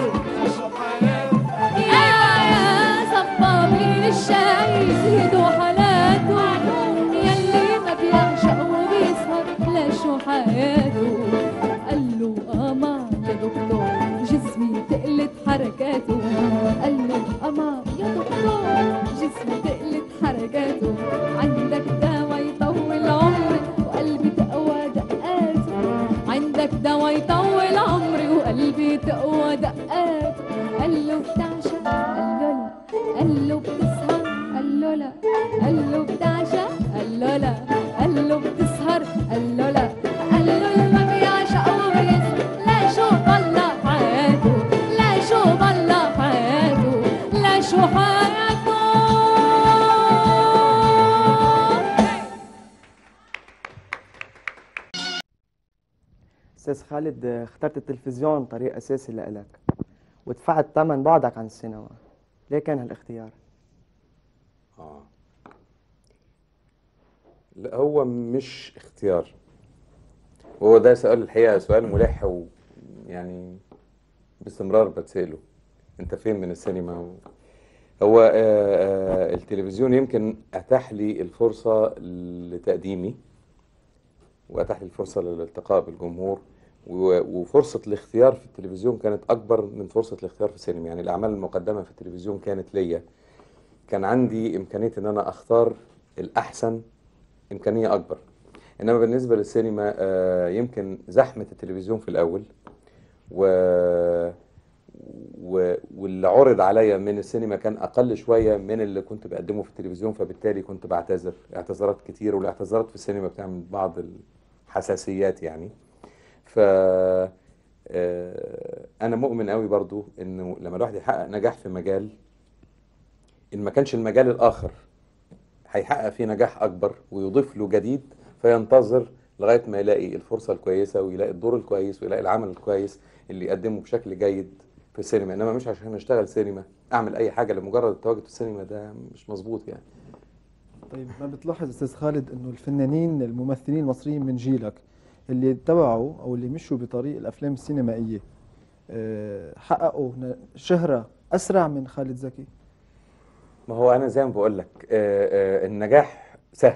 يا يا صبابين الشاي زيدوا حالاته يلي ما بيعشق وبيسهر لشو حياته قال له أمان يا دكتور جسمي تقلت حركاته قال له أمان يا دكتور جسمي تقلت حركاته عندك دواء يطول عمري وقلبي تقوى دقاته عندك دواء يطول عمري وقلبي تقوى دقاته قال له بتعشق قال له لا قال له بتسهر قال له لا قال له بتعشق قال له لا قال له بتسهر قال له لا قال له اللي ما بيعشق وبيسهر لا شو ضل حياته لا شو ضل حياته لا شو حياته استاذ خالد آه، اخترت التلفزيون طريق اساسي لإلك ودفعت ثمن بعدك عن السينما ليه كان هالاختيار؟ آه. لا هو مش اختيار وهو ده سؤال الحقيقة سؤال ملح ويعني باستمرار بتسأله انت فين من السينما و... هو آه آه التلفزيون يمكن اتاح لي الفرصة لتقديمي واتاح لي الفرصة للالتقاء بالجمهور و- وفرصة الاختيار في التلفزيون كانت أكبر من فرصة الاختيار في السينما يعني الأعمال المقدمة في التلفزيون كانت ليا كان عندي إمكانية إن أنا أختار الأحسن إمكانية أكبر إنما بالنسبة للسينما آه، يمكن زحمة التلفزيون في الأول و... و... واللي عرض عليا من السينما كان أقل شوية من اللي كنت بقدمه في التلفزيون فبالتالي كنت بعتذر اعتذارات كتير والاعتذارات في السينما بتعمل بعض الحساسيات يعني ف آه، انا مؤمن قوي برضو انه لما الواحد يحقق نجاح في مجال ان ما كانش المجال الاخر هيحقق فيه نجاح اكبر ويضيف له جديد فينتظر لغايه ما يلاقي الفرصه الكويسه ويلاقي الدور الكويس ويلاقي العمل الكويس اللي يقدمه بشكل جيد في السينما انما مش عشان اشتغل سينما اعمل اي حاجه لمجرد التواجد في السينما ده مش مظبوط يعني طيب ما بتلاحظ استاذ خالد انه الفنانين الممثلين المصريين من جيلك اللي اتبعوا او اللي مشوا بطريق الافلام السينمائيه آه، حققوا ن- شهره اسرع من خالد زكي ما هو انا زي ما بقول لك آه، آه، النجاح سهل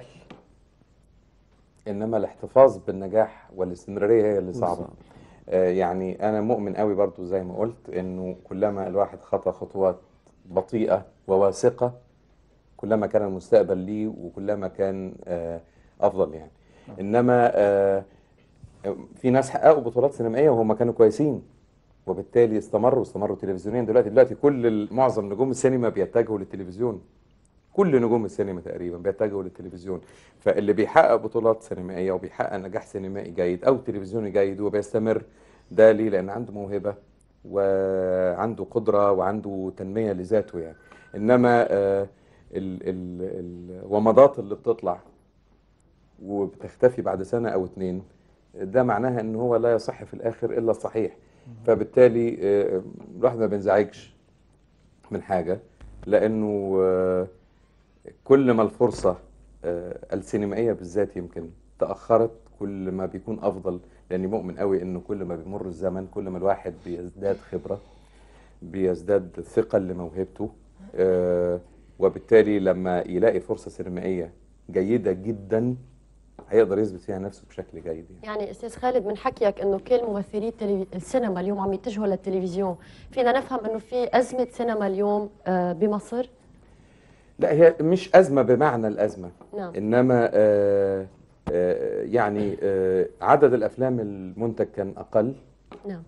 انما الاحتفاظ بالنجاح والاستمراريه هي اللي صعبه بالظبط. آه، يعني انا مؤمن قوي برضو زي ما قلت انه كلما الواحد خطى خطوات بطيئه وواثقه كلما كان المستقبل ليه وكلما كان آه، افضل يعني انما آه، في ناس حققوا بطولات سينمائيه وهم كانوا كويسين وبالتالي استمروا استمروا تلفزيونيا دلوقتي دلوقتي كل ال- معظم نجوم السينما بيتجهوا للتلفزيون كل نجوم السينما تقريبا بيتجهوا للتلفزيون فاللي بيحقق بطولات سينمائيه وبيحقق نجاح سينمائي جيد او تلفزيوني جيد وبيستمر ده ليه لان عنده موهبه وعنده قدره وعنده تنميه لذاته يعني انما آه، ال ال ال ومضات اللي بتطلع وبتختفي بعد سنه او اتنين ده معناها ان هو لا يصح في الاخر الا الصحيح فبالتالي آه، الواحد ما بينزعجش من حاجه لانه آه، كل ما الفرصه آه، السينمائيه بالذات يمكن تاخرت كل ما بيكون افضل لاني مؤمن قوي انه كل ما بيمر الزمن كل ما الواحد بيزداد خبره بيزداد ثقه لموهبته آه، وبالتالي لما يلاقي فرصه سينمائيه جيده جدا هيقدر يثبت فيها نفسه بشكل جيد يعني. يعني استاذ خالد من حكيك انه كل ممثلي التلفي- السينما اليوم عم يتجهوا للتلفزيون فينا نفهم انه في ازمه سينما اليوم آه، بمصر لا هي مش أزمة بمعنى الأزمة نعم. إنما آه آه يعني آه عدد الأفلام المنتج كان أقل نعم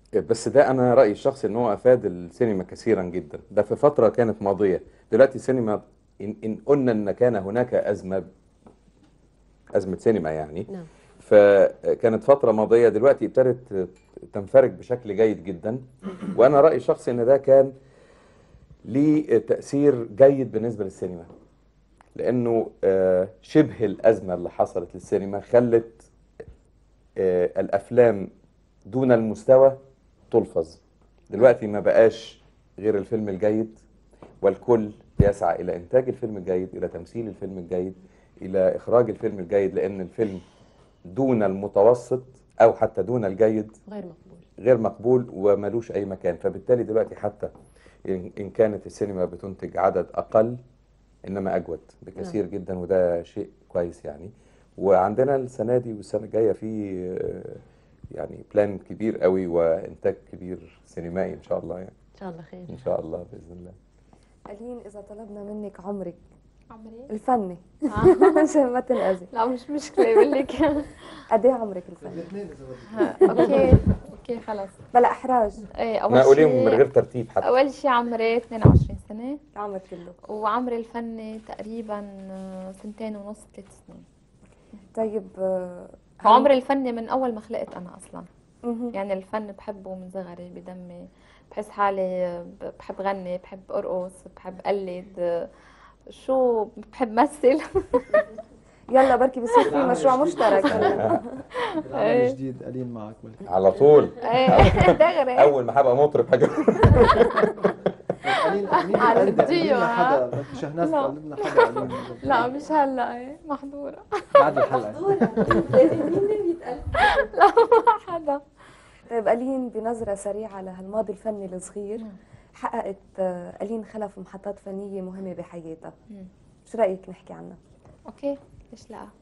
بس ده انا رايي الشخصي ان هو افاد السينما كثيرا جدا ده في فتره كانت ماضيه دلوقتي السينما ان, إن قلنا ان كان هناك ازمه ازمه سينما يعني نعم فكانت فتره ماضيه دلوقتي ابتدت تنفرج بشكل جيد جدا وانا رايي الشخصي ان ده كان ليه تاثير جيد بالنسبه للسينما لانه آه، شبه الازمه اللي حصلت للسينما خلت آه، الافلام دون المستوى تلفظ دلوقتي ما بقاش غير الفيلم الجيد والكل يسعى الى انتاج الفيلم الجيد الى تمثيل الفيلم الجيد الى اخراج الفيلم الجيد لان الفيلم دون المتوسط او حتى دون الجيد غير مقبول غير مقبول وملوش اي مكان فبالتالي دلوقتي حتى ان إن كانت السينما بتنتج عدد اقل انما اجود بكثير نعم. جدا وده شيء كويس يعني وعندنا السنه دي والسنه الجايه في آه، يعني بلان كبير قوي وانتاج كبير سينمائي ان شاء الله يعني ان شاء الله خير ان شاء الله باذن الله ألين إذا طلبنا منك عمرك عمري الفني آه. عشان ما تنأذي لا مش مشكلة بقول لك قد إيه عمرك الفني؟ اوكي اوكي خلص بلا إحراج ايه اول ما قوليهم شيء من غير ترتيب حتى اول شيء عمري 22 سنة العمر كله وعمري الفني تقريبا آه، سنتين ونص ثلاث سنين طيب آه، وعمري الفني من اول ما خلقت انا اصلا مهم. يعني الفن بحبه من صغري بدمي بحس حالي ب- بحب غني بحب ارقص بحب اقلد شو بحب مثل يلا بركي بصير في مشروع مشترك العمل إيه. الجديد قليل معك بلكي على طول ايه دغري اول ما هبقى مطرب حاجه قليل مين على بيقلد؟ قليل الفيديو، لنا حدا ها؟ بدك شهناز لا. تقلد لنا حدا قليل لا مش هلا ايه محظورة بعد الحلقة لا ما حدا طيب ألين بنظرة سريعة لهالماضي الفني الصغير حققت آه، ألين خلف محطات فنية مهمة بحياتها مم. شو رأيك نحكي عنها؟ اوكي ليش لا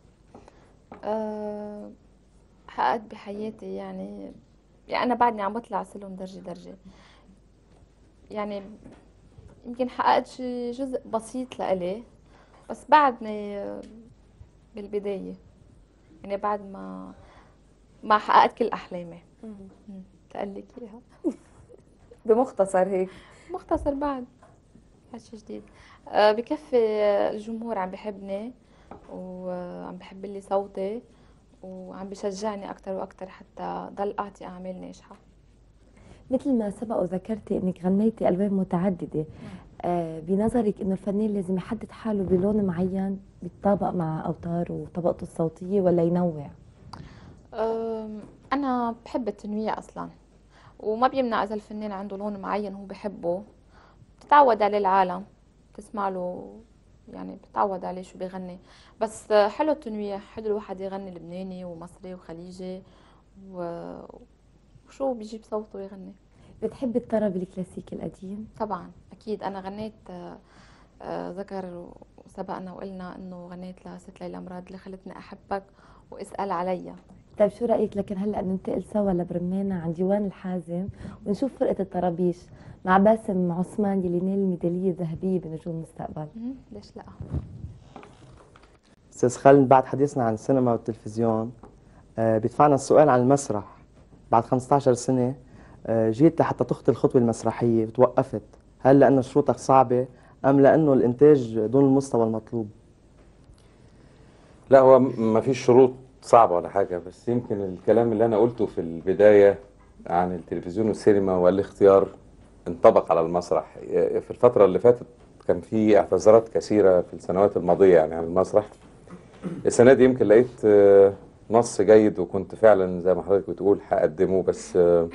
أه حققت بحياتي يعني يعني انا بعدني عم بطلع سلم درجه درجه يعني يمكن حققت شي جزء بسيط لإلي بس بعدني آه، بالبدايه يعني بعد ما ما حققت كل احلامي مم. تقول لك اياها بمختصر هيك مختصر بعد هالشي جديد آه، بكفي الجمهور عم بحبني وعم بحب لي صوتي وعم بشجعني اكثر واكثر حتى ضل اعطي اعمال ناجحه مثل ما سبق وذكرتي انك غنيتي البوم متعدده آه بنظرك انه الفنان لازم يحدد حاله بلون معين بيتطابق مع اوتاره وطبقته الصوتيه ولا ينوع أم، انا بحب التنويع اصلا وما بيمنع اذا الفنان عنده لون معين هو بحبه بتتعود عليه العالم تسمع له يعني بتتعود عليه شو بيغني بس حلو التنويع حلو الواحد يغني لبناني ومصري وخليجي و- وشو بيجيب صوته يغني بتحبي الطرب الكلاسيكي القديم طبعا اكيد انا غنيت آه، آه، ذكر وسبقنا وقلنا انه غنيت لست ليلى مراد اللي خلتني احبك واسال عليا طيب شو رايك لكن هلا ننتقل سوا لبرمانة عن ديوان الحازم ونشوف فرقه الطرابيش مع باسم عثمان يلي نال الميداليه الذهبيه بنجوم المستقبل مهم، ليش لا استاذ خالد بعد حديثنا عن السينما والتلفزيون آه، بيدفعنا السؤال عن المسرح بعد 15 سنة آه، جيت لحتى تخطي الخطوة المسرحية وتوقفت هل لأنه شروطك صعبة أم لأنه الإنتاج دون المستوى المطلوب؟ لا هو ما فيش شروط صعبة ولا حاجة بس يمكن الكلام اللي أنا قلته في البداية عن التلفزيون والسينما والاختيار انطبق على المسرح في الفترة اللي فاتت كان في اعتذارات كثيرة في السنوات الماضية يعني عن المسرح السنة دي يمكن لقيت آه، نص جيد وكنت فعلا زي ما حضرتك بتقول هقدمه بس آه،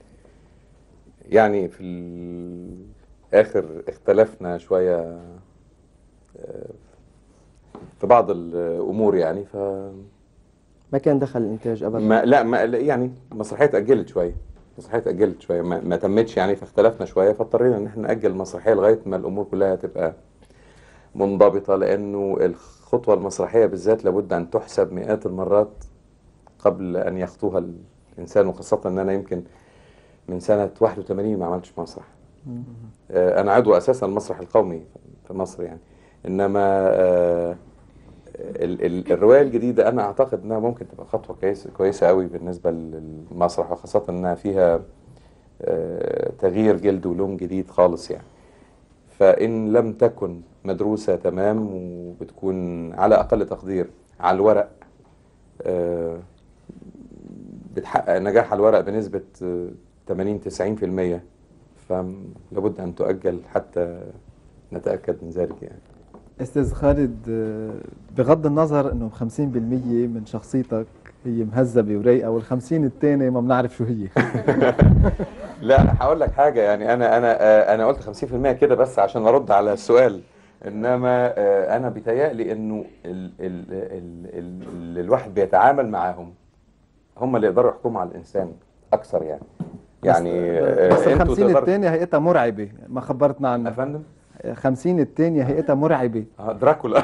يعني في الآخر اختلفنا شوية آه، في بعض الأمور يعني ف ما كان دخل الإنتاج أبدا ما لا ما لا، يعني المسرحيه اتاجلت شويه المسرحيه اتاجلت شويه ما, ما تمتش يعني فاختلفنا شويه فاضطرينا ان احنا ناجل المسرحيه لغايه ما الامور كلها تبقى منضبطه لانه الخطوه المسرحيه بالذات لابد ان تحسب مئات المرات قبل ان يخطوها الانسان وخاصه ان انا يمكن من سنه 81 ما عملتش مسرح آه، انا عضو اساسا المسرح القومي في مصر يعني انما آه، ال- ال- الروايه الجديده انا اعتقد انها ممكن تبقى خطوه كويسه كويسه قوي بالنسبه للمسرح وخاصه انها فيها آه، تغيير جلد ولون جديد خالص يعني فإن لم تكن مدروسة تمام وبتكون على أقل تقدير على الورق آه، بتحقق نجاح على الورق بنسبة آه، 80 90% فلابد أن تؤجل حتى نتأكد من ذلك يعني استاذ خالد آه، بغض النظر انه 50% من شخصيتك هي مهذبه ورايقه وال50 الثاني ما بنعرف شو هي لا انا هقول لك حاجه يعني انا انا آه، انا قلت 50% كده بس عشان ارد على السؤال انما آه، انا بيتهيألي انه ال ال ال ال ال الواحد بيتعامل معاهم هم اللي يقدروا يحكموا على الانسان اكثر يعني يعني آه، بس ال انتوا 50 تقدروا- الثانيه هيئتها مرعبه ما خبرتنا عنها يا فندم 50 الثانيه هيئتها مرعبه اه دراكولا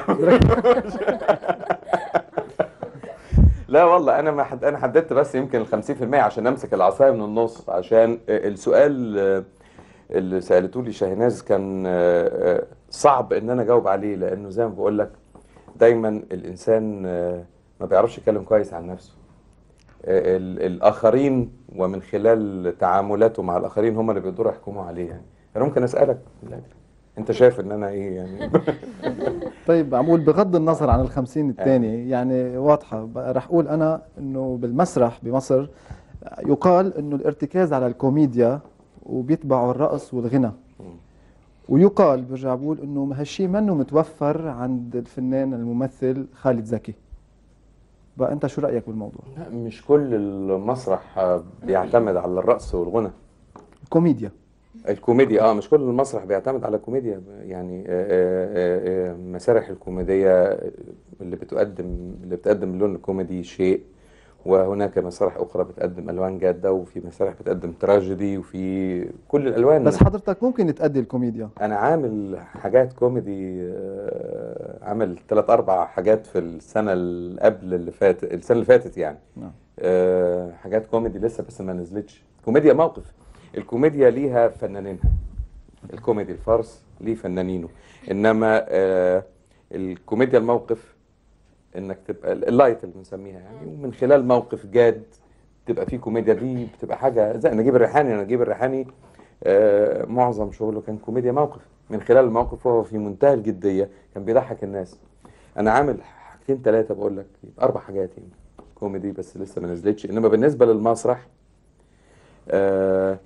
لا والله انا ما حد انا حددت بس يمكن ال 50% عشان امسك العصايه من النص عشان السؤال آه، اللي سالته لي شاهناز كان آه، آه، صعب ان انا اجاوب عليه لانه زي ما بقول لك دايما الانسان آه، ما بيعرفش يتكلم كويس عن نفسه آه، ال- الاخرين ومن خلال تعاملاته مع الاخرين هم اللي بيقدروا يحكموا عليه يعني انا ممكن اسالك لا، انت شايف ان انا ايه يعني طيب عم اقول بغض النظر عن الخمسين الثانية يعني واضحة بقى رح أقول أنا أنه بالمسرح بمصر يقال أنه الارتكاز على الكوميديا وبيتبعوا الرقص والغنى ويقال برجع بقول أنه هالشيء منه متوفر عند الفنان الممثل خالد زكي بقى أنت شو رأيك بالموضوع؟ لا مش كل المسرح آه، بيعتمد على الرقص والغنى كوميديا الكوميديا اه مش كل المسرح بيعتمد على الكوميديا يعني آه، آه، آه، مسارح الكوميدية اللي بتقدم اللي بتقدم اللون الكوميدي شيء وهناك مسارح أخرى بتقدم ألوان جادة وفي مسارح بتقدم تراجيدي وفي كل الألوان بس حضرتك ممكن تأدي الكوميديا أنا عامل حاجات كوميدي آه، عامل ثلاث أربع حاجات في السنة اللي قبل اللي فاتت السنة اللي فاتت يعني نعم. آه، حاجات كوميدي لسه بس ما نزلتش كوميديا موقف الكوميديا ليها فنانينها الكوميدي الفارس ليه فنانينه انما آه الكوميديا الموقف انك تبقى اللايت اللي بنسميها يعني ومن خلال موقف جاد تبقى فيه كوميديا دي بتبقى حاجه زي نجيب الريحاني نجيب الريحاني آه معظم شغله كان كوميديا موقف من خلال الموقف وهو في منتهى الجديه كان بيضحك الناس انا عامل حاجتين ثلاثه بقول لك اربع حاجات يعني كوميدي بس لسه ما نزلتش انما بالنسبه للمسرح آه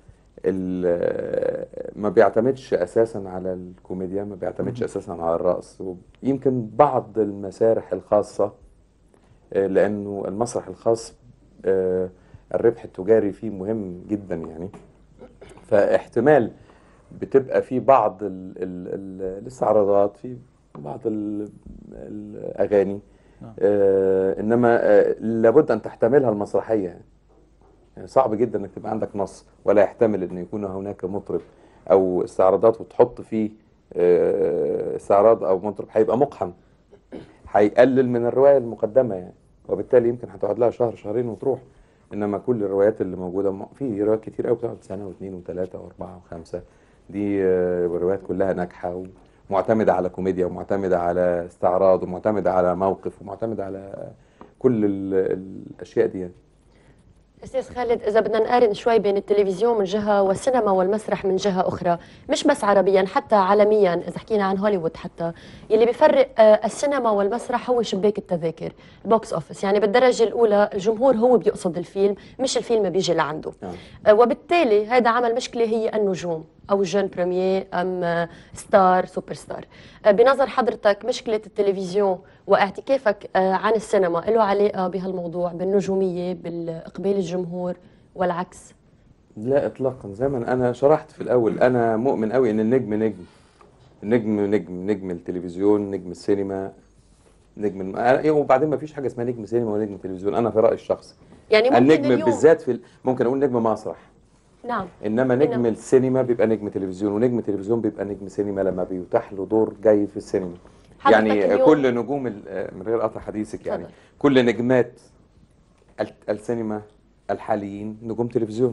ال- ما بيعتمدش اساسا على الكوميديا ما بيعتمدش اساسا على الرقص يمكن بعض المسارح الخاصه آه، لانه المسرح الخاص آه، الربح التجاري فيه مهم جدا يعني فاحتمال بتبقى في بعض ال ال ال الاستعراضات في بعض ال الاغاني نعم. آه انما آه لابد ان تحتملها المسرحيه يعني. يعني صعب جدا انك تبقى عندك نص ولا يحتمل ان يكون هناك مطرب او استعراضات وتحط فيه آه، استعراض او مطرب هيبقى مقحم هيقلل من الروايه المقدمه يعني وبالتالي يمكن هتقعد لها شهر شهرين وتروح انما كل الروايات اللي موجوده م- في روايات كتير قوي بتقعد سنه واثنين وثلاثه واربعه وخمسه دي آه، الروايات كلها ناجحه ومعتمده على كوميديا ومعتمده على استعراض ومعتمده على موقف ومعتمده على كل ال- الاشياء دي يعني. استاذ خالد اذا بدنا نقارن شوي بين التلفزيون من جهه والسينما والمسرح من جهه اخرى مش بس عربيا حتى عالميا اذا حكينا عن هوليوود حتى يلي بيفرق آه، السينما والمسرح هو شباك التذاكر البوكس اوفيس يعني بالدرجه الاولى الجمهور هو بيقصد الفيلم مش الفيلم بيجي لعنده آه، وبالتالي هذا عمل مشكله هي النجوم او جون بريمير ام آه، ستار سوبر ستار آه، بنظر حضرتك مشكله التلفزيون واعتكافك آه، عن السينما له علاقه بهالموضوع بالنجوميه بالاقبال الجمهور والعكس لا اطلاقا زي ما انا شرحت في الاول انا مؤمن قوي ان النجم نجم النجم نجم نجم التلفزيون نجم السينما نجم الم... أنا- إيه، وبعدين ما فيش حاجه اسمها نجم سينما ونجم تلفزيون انا في رايي الشخصي يعني ممكن النجم اليوم- بالذات في ال... ممكن اقول نجم مسرح نعم انما نجم إنما- السينما بيبقى نجم تلفزيون ونجم تلفزيون بيبقى نجم سينما لما بيتاح له دور جاي في السينما حضرتك يعني اليوم- كل نجوم ال- من غير قطع حديثك يعني كل نجمات ال- السينما الحاليين نجوم تلفزيون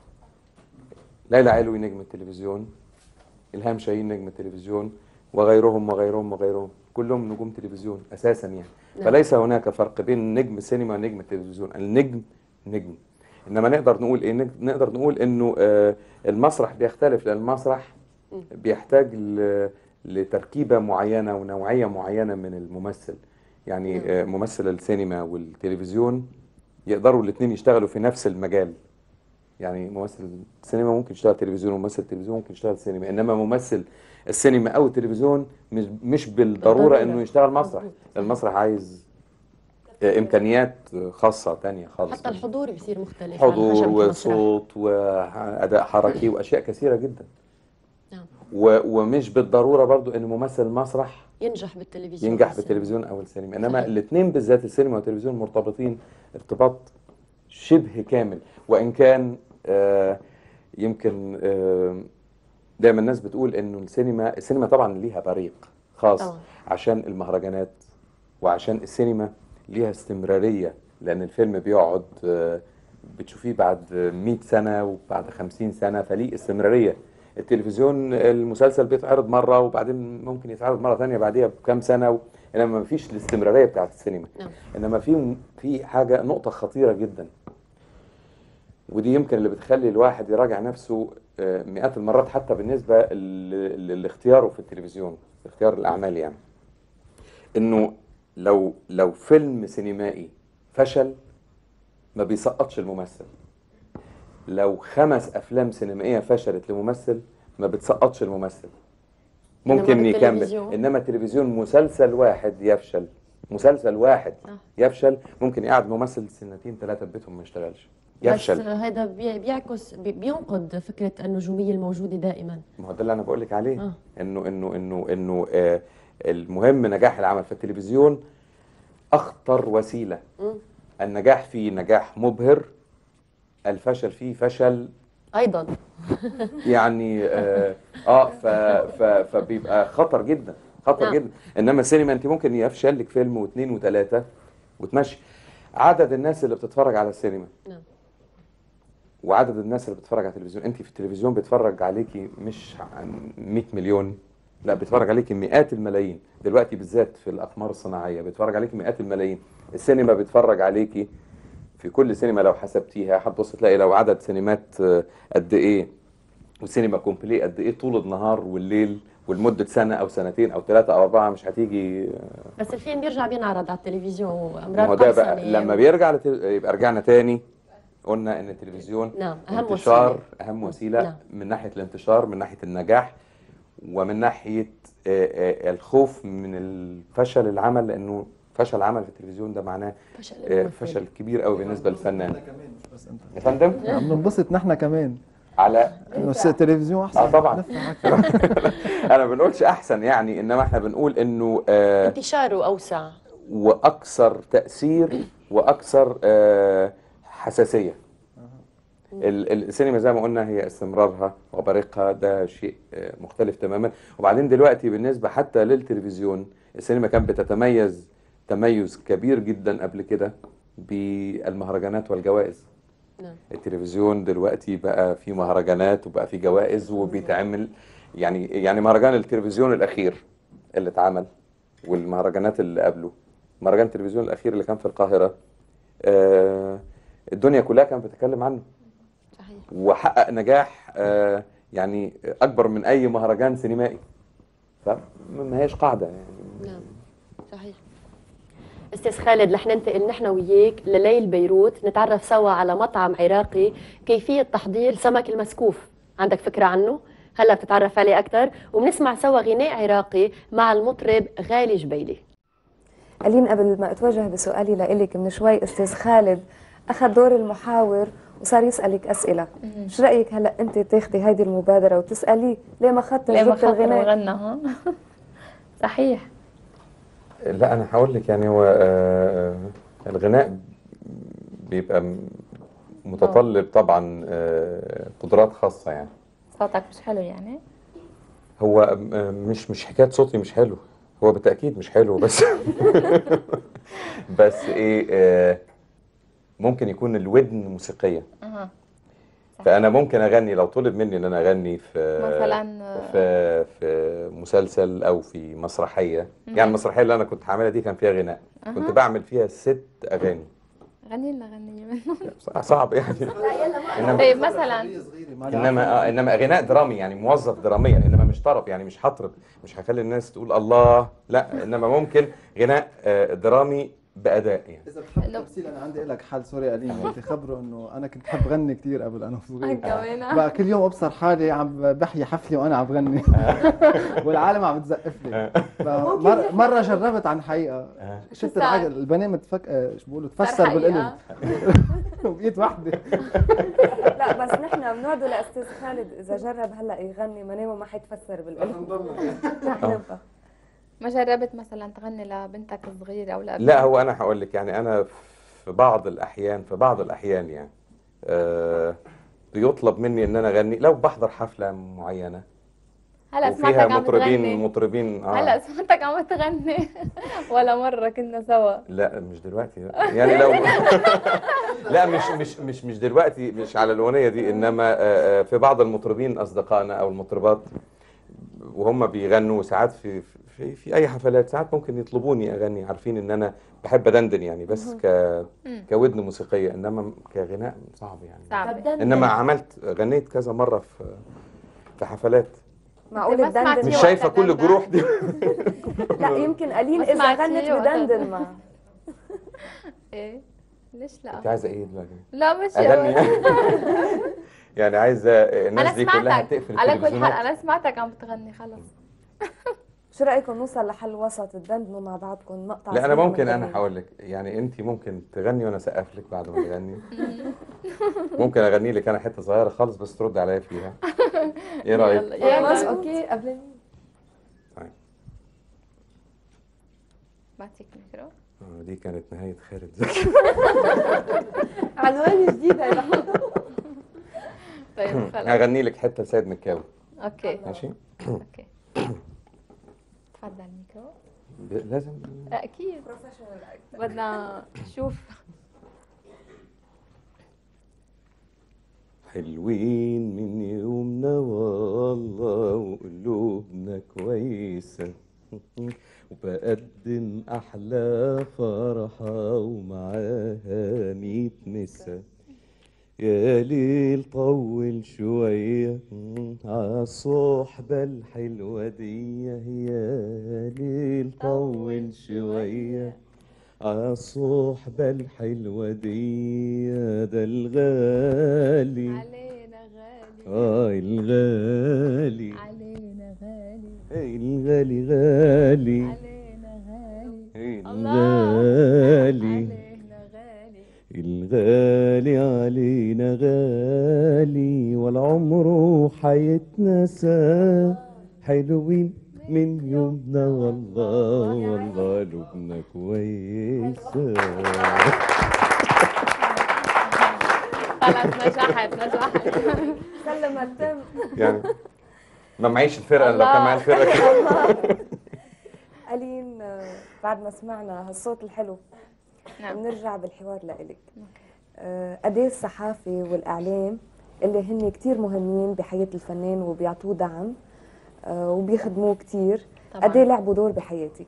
ليلى علوي نجم التلفزيون الهام شاهين نجم التلفزيون وغيرهم وغيرهم وغيرهم كلهم نجوم تلفزيون اساسا يعني نعم. فليس هناك فرق بين نجم السينما ونجم التلفزيون النجم نجم انما نقدر نقول ايه نق- نقدر نقول انه آه، المسرح بيختلف لان المسرح بيحتاج ل- لتركيبه معينه ونوعيه معينه من الممثل يعني آه، ممثل السينما والتلفزيون يقدروا الاثنين يشتغلوا في نفس المجال يعني ممثل السينما ممكن يشتغل تلفزيون وممثل التلفزيون ممكن يشتغل سينما انما ممثل السينما او التلفزيون مش مش بالضروره بالضرورة. انه يشتغل مسرح المسرح عايز آه، امكانيات خاصه تانية خالص حتى الحضور بيصير مختلف عن حضور خشبة المسرح. وصوت واداء حركي واشياء كثيره جدا نعم. و- ومش بالضروره برضو ان ممثل المسرح ينجح بالتلفزيون ينجح والسينما. بالتلفزيون او السينما انما صحيح. الاثنين بالذات السينما والتلفزيون مرتبطين ارتباط شبه كامل وان كان آه يمكن آه دايما الناس بتقول انه السينما السينما طبعا ليها بريق خاص طبعاً. عشان المهرجانات وعشان السينما ليها استمراريه لان الفيلم بيقعد آه بتشوفيه بعد 100 سنه وبعد 50 سنه فليه استمراريه التلفزيون المسلسل بيتعرض مره وبعدين ممكن يتعرض مره ثانيه بعديها بكام سنه و... انما ما فيش الاستمراريه بتاعت السينما نعم. انما في في حاجه نقطه خطيره جدا ودي يمكن اللي بتخلي الواحد يراجع نفسه آه، مئات المرات حتى بالنسبه ل- ل- لاختياره في التلفزيون اختيار الاعمال يعني انه لو لو فيلم سينمائي فشل ما بيسقطش الممثل لو خمس افلام سينمائيه فشلت لممثل ما بتسقطش الممثل إنما ممكن يكمل بالتلفزيون؟ انما التلفزيون مسلسل واحد يفشل مسلسل واحد يفشل ممكن يقعد ممثل سنتين ثلاثه ببيتهم ما يشتغلش بس يفشل هذا بي- بيعكس بي- بينقض فكرة النجومية الموجودة دائما ما هو ده اللي انا بقول لك عليه آه. انه انه انه انه آه المهم نجاح العمل في التلفزيون اخطر وسيله مم. النجاح فيه نجاح مبهر الفشل فيه فشل أيضا يعني اه, آه ف ف فبيبقى خطر جدا خطر نعم. جدا انما السينما انت ممكن يفشل لك فيلم واثنين وثلاثه وتمشي عدد الناس اللي بتتفرج على السينما نعم. وعدد الناس اللي بتتفرج على التلفزيون انت في التلفزيون بيتفرج عليكي مش عن 100 مليون لا بيتفرج عليكي مئات الملايين دلوقتي بالذات في الاقمار الصناعيه بيتفرج عليكي مئات الملايين السينما بيتفرج عليكي في كل سينما لو حسبتيها هتبص تلاقي لو عدد سينمات آه، قد ايه وسينما كومبلي قد ايه طول النهار والليل ولمده سنه او سنتين او ثلاثه او اربعه مش هتيجي بس الفيلم بيرجع بينعرض على التلفزيون ما وأمرار هو ده بقى قرصنة لما بيرجع لت... يبقى رجعنا تاني قلنا ان التلفزيون نعم، أهم انتشار وسيلة. اهم وسيله نعم. من ناحيه الانتشار من ناحيه النجاح ومن ناحيه آه، آه، الخوف من الفشل العمل لانه فشل عمل في التلفزيون ده معناه فشل آه، الممثل. فشل كبير قوي بالنسبه للفنان بس انت يا فندم عم ننبسط نحن كمان على انه التلفزيون احسن اه طبعا نفع أكثر. انا ما بنقولش احسن يعني انما احنا بنقول انه آه انتشاره أوسع واكثر تاثير واكثر آه، حساسيه ال- ال- السينما زي ما قلنا هي استمرارها وبريقها ده شيء آه، مختلف تماما وبعدين دلوقتي بالنسبه حتى للتلفزيون السينما كانت بتتميز تميز كبير جدا قبل كده بالمهرجانات والجوائز نعم. التلفزيون دلوقتي بقى في مهرجانات وبقى في جوائز وبيتعمل يعني يعني مهرجان التلفزيون الاخير اللي اتعمل والمهرجانات اللي قبله مهرجان التلفزيون الاخير اللي كان في القاهره آه الدنيا كلها كانت بتتكلم عنه صحيح وحقق نجاح آه يعني اكبر من اي مهرجان سينمائي فما هيش قاعده يعني نعم صحيح استاذ خالد رح ننتقل نحن وياك لليل بيروت نتعرف سوا على مطعم عراقي كيفيه تحضير سمك المسكوف عندك فكره عنه هلا بتتعرف عليه اكثر وبنسمع سوا غناء عراقي مع المطرب غالي جبيلي ألين قبل ما أتوجه بسؤالي لإلك من شوي أستاذ خالد أخذ دور المحاور وصار يسألك أسئلة مهم. شو رأيك هلأ أنت تاخدي هيدي المبادرة وتسأليه ليه ما أخذت ليه ما تجربة خاطر الغناء وغنى ها صحيح لا انا هقول لك يعني هو آه الغناء بيبقى م- متطلب طبعا آه قدرات خاصه يعني صوتك مش حلو يعني هو آه، مش مش حكايه صوتي مش حلو هو بالتاكيد مش حلو بس بس ايه آه ممكن يكون الودن موسيقيه اها فانا ممكن اغني لو طلب مني ان انا اغني في مثلاً، في في مسلسل او في مسرحيه مهم. يعني المسرحيه اللي انا كنت عاملها دي كان فيها غناء كنت أها. بعمل فيها ست اغاني غني لنا غنية منهم صعب يعني إنما- طيب مثلا انما آه انما غناء درامي يعني موظف دراميا انما مش طرب يعني مش هطرب مش هخلي الناس تقول الله لا انما ممكن غناء آه درامي باداء يعني اذا بتحب تمثيل انا عندي لك حل سوري قليل بدي خبره انه انا كنت بحب غني كثير قبل انا صغير كمان. بقى كل يوم ابصر حالي عم بحيي حفله وانا عم بغني والعالم عم تزقف لي بقى مر مره جربت عن حقيقه شفت صار؟ العجل البنات متفك آه، شو بيقولوا تفسر حقيقة. بالقلب وبقيت وحده لا بس نحن بنوعده لاستاذ خالد اذا جرب هلا يغني منامه ما حيتفسر بالقلب نحن ما جربت مثلا تغني لبنتك الصغيرة أو لابنك لا هو انا هقول لك يعني انا في بعض الاحيان في بعض الاحيان يعني آه بيطلب مني ان انا اغني لو بحضر حفله معينه هلا وفيها سمعتك عم مطربين تغني مطربين آه هلا سمعتك عم تغني ولا مرة كنا سوا لا مش دلوقتي لا. يعني لو لا مش مش مش مش دلوقتي مش على الاغنيه دي انما آه، آه، في بعض المطربين اصدقائنا او المطربات وهم بيغنوا ساعات في في في اي حفلات ساعات ممكن يطلبوني اغني عارفين ان انا بحب ادندن يعني بس ك مم. كودن موسيقيه انما كغناء صعب يعني صعب انما عملت غنيت كذا مره في في حفلات معقول ما سمعتي الدندن مش شايفه كل الجروح دي لا يمكن قليل ما اذا سمعتيه غنت وقتها. بدندن معه ايه ليش لا انت عايزه ايه دلوقتي؟ لا مش اغني يعني عايزه الناس انا دي كلها سمعتك تقفل على كل حال التلفزيونات انا سمعتك عم بتغني خلص شو رايكم نوصل لحل وسط تدندنوا مع بعضكم مقطع لا انا صغير ممكن انا ونغني. هقول لك يعني انت ممكن تغني وانا اسقف لك بعد ما تغني ممكن اغني لك انا حته صغيره خالص بس ترد عليا فيها ايه رايك خلاص اوكي قبل مين بعطيك ميكرو آه، دي كانت نهايه خالد زكي عنوان جديدة طيب خلص هغني لك حته لسيد مكاوي اوكي ماشي اوكي تفضل ميكرو ب- لازم اكيد بدنا نشوف حلوين من يومنا والله وقلوبنا كويسة وبقدم أحلى فرحة ومعاها ميت نسا يا ليل طول شوية عالصحبة الحلوة دي يا ليل طول شوية عالصحبة الحلوة دي ده الغالي علينا غالي آه الغالي علينا غالي الغالي غالي علينا غالي الغالي علينا غالي الغالي علينا غالي والعمر حيتنسى حلوين من يومنا والله والله قلوبنا كويسة خلص نجحت نجحت سلم التم يعني ما معيش الفرقة لو كان معي الفرقة كده. ألين آه، بعد ما سمعنا هالصوت الحلو نعم. بنرجع بالحوار لإلك آه، قد ايه الصحافة والإعلام اللي هن كتير مهمين بحياة الفنان وبيعطوه دعم آه، وبيخدموه كتير طبعاً. قد ايه لعبوا دور بحياتك؟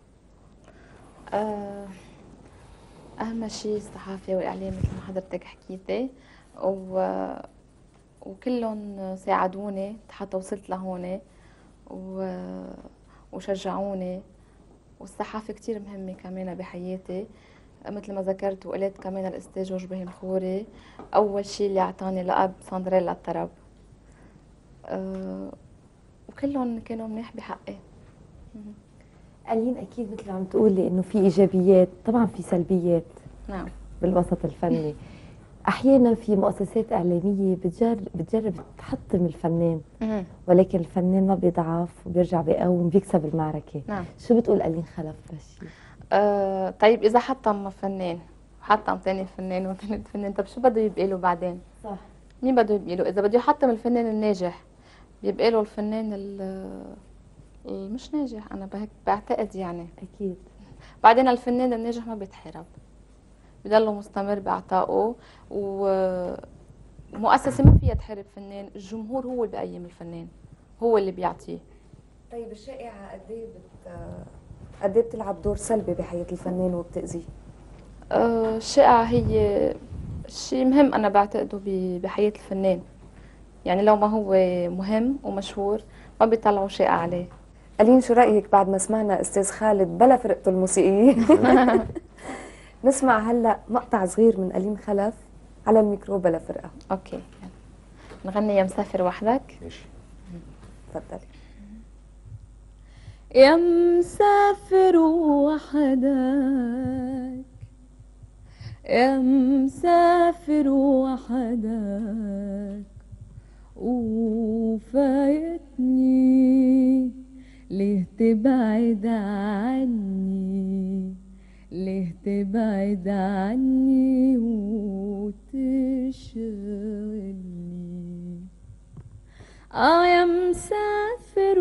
آه، أهم شيء الصحافة والإعلام مثل ما حضرتك حكيتي و... وكلهم ساعدوني حتى وصلت لهون و... وشجعوني والصحافة كتير مهمة كمان بحياتي مثل ما ذكرت وقلت كمان الأستاذ جورج بهيم خوري أول شيء اللي أعطاني لقب ساندريلا الطرب أه وكلهم كانوا منيح بحقي ألين أكيد مثل ما عم تقولي إنه في إيجابيات طبعا في سلبيات نعم بالوسط الفني أحيانا في مؤسسات إعلامية بتجرب, بتجرب تحطم الفنان مهم. ولكن الفنان ما بيضعف وبيرجع بيقوم بيكسب المعركة نعم. شو بتقول ألين خلف بهالشيء؟ آه طيب اذا حطم فنان وحطم تاني فنان وثالث فنان طب شو بده يبقى له بعدين صح مين بده يبقى له اذا بده يحطم الفنان الناجح بيبقى له الفنان ال- المش ناجح انا بهيك بعتقد يعني أكيد بعدين الفنان الناجح ما بيتحارب بضله مستمر بعطائه ومؤسسة ما فيها تحارب فنان الجمهور هو اللي بيقيم الفنان هو اللي بيعطيه طيب الشائعة قد ايه بت... آه، قد ايه بتلعب دور سلبي بحياة الفنان وبتأذيه؟ آه، الشائعة هي شيء مهم أنا بعتقده ب- بحياة الفنان يعني لو ما هو مهم ومشهور ما بيطلعوا شائعة عليه ألين شو رأيك بعد ما سمعنا أستاذ خالد بلا فرقته الموسيقية نسمع هلا مقطع صغير من ألين خلف على الميكرو بلا فرقة أوكي نغني يا مسافر وحدك ماشي تفضلي يا مسافر وحدك يا مسافر وحدك وفايتني ليه تبعد عني ليه تبعد عني وتشغلني اه يا مسافر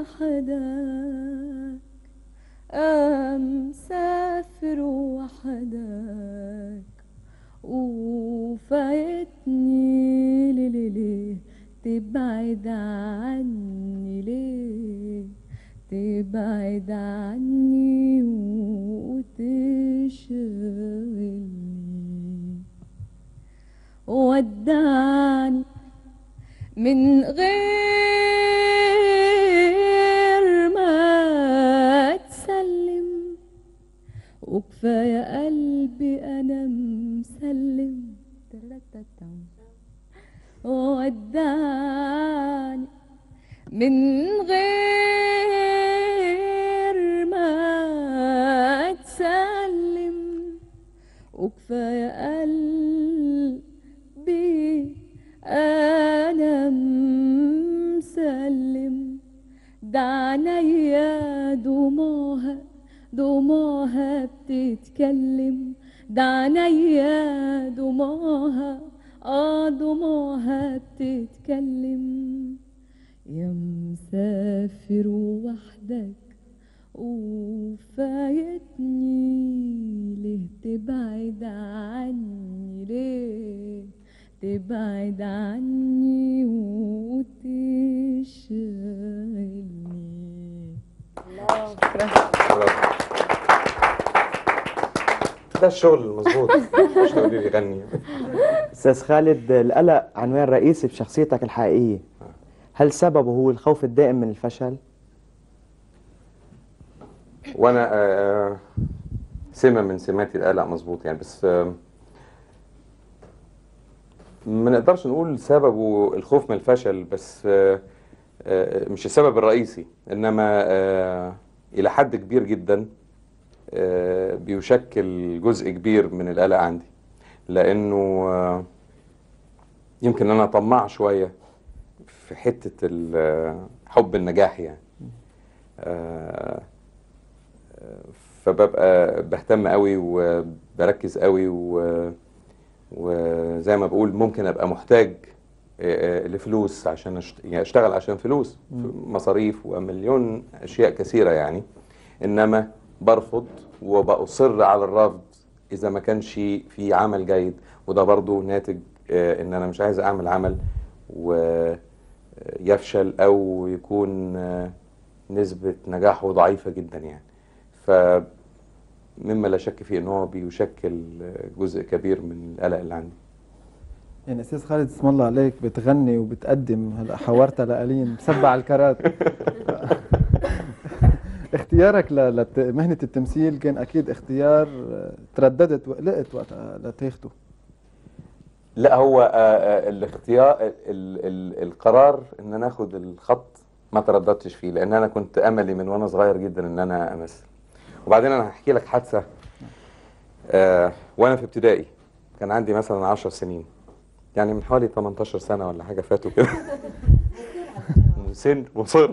وحدك اه مسافر وحدك وفايتني ليه ليه ليه تبعد عني ليه تبعد عني وتشغلني ودعني من غير ما تسلم وكفاية قلبي أنا مسلم ترتتم. ودعني من غير ما تسلم وكفاية قلبي أنا مسلم ده عينيا دموعها دموعها بتتكلم ده عينيا دموعها اه دموعها بتتكلم يا مسافر وحدك وفايتني ليه تبعد عني ليه تبعد عني وتشغلني ده الشغل المظبوط مش تقولي لي غني استاذ خالد القلق عنوان رئيسي بشخصيتك الحقيقيه هل سببه هو الخوف الدائم من الفشل وانا آه، سمه من سماتي القلق مظبوط يعني بس آه، ما نقدرش نقول سببه الخوف من الفشل بس آه، آه، مش السبب الرئيسي انما آه، الى حد كبير جدا آه، بيشكل جزء كبير من القلق عندي لانه آه، يمكن انا طماع شويه في حته ال- حب النجاح يعني آه، فببقى بهتم قوي وبركز قوي و... وزي ما بقول ممكن ابقى محتاج آه، آه، لفلوس عشان أشت... يعني اشتغل عشان فلوس مصاريف ومليون اشياء كثيره يعني انما برفض وبأصر على الرفض اذا ما كانش في عمل جيد وده برضو ناتج آه، ان انا مش عايز اعمل عمل ويفشل او يكون آه، نسبة نجاحه ضعيفة جدا يعني فمما لا شك فيه ان هو بيشكل جزء كبير من القلق اللي عندي يعني استاذ خالد اسم الله عليك بتغني وبتقدم هلا حورتها لقليل مسبع الكرات اختيارك ل- لمهنة التمثيل كان اكيد اختيار آه، ترددت وقلقت وقتها لتاخده لا هو آه، آه، الاختيار ال ال القرار ان انا اخد الخط ما ترددتش فيه لان انا كنت املي من وانا صغير جدا ان انا امثل وبعدين انا هحكي لك حادثه آه وانا في ابتدائي كان عندي مثلا 10 سنين يعني من حوالي 18 سنه ولا حاجه فاتوا كده سن مصر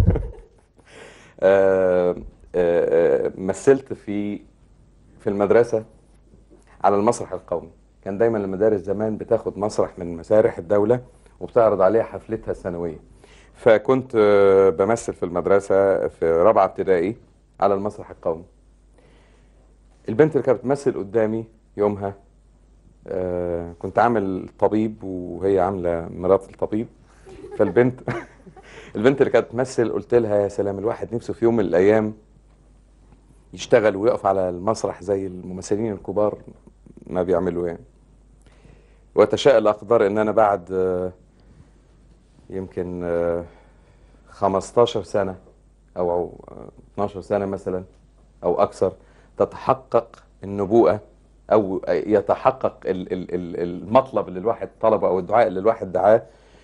آه، آه، آه، مثلت في في المدرسه على المسرح القومي كان دايما المدارس زمان بتاخد مسرح من مسارح الدوله وبتعرض عليه حفلتها السنويه فكنت آه، بمثل في المدرسه في رابعه ابتدائي على المسرح القومي البنت اللي كانت بتمثل قدامي يومها آه، كنت عامل طبيب وهي عامله مرات الطبيب فالبنت البنت اللي كانت بتمثل قلت لها يا سلام الواحد نفسه في يوم من الايام يشتغل ويقف على المسرح زي الممثلين الكبار ما بيعملوا يعني وتشاء الأقدار إن أنا بعد آه، يمكن آه، 15 سنة أو أو 12 سنة مثلا أو أكثر تتحقق النبوءة أو يتحقق ال- ال- ال- المطلب اللي الواحد طلبه أو الدعاء اللي الواحد دعاه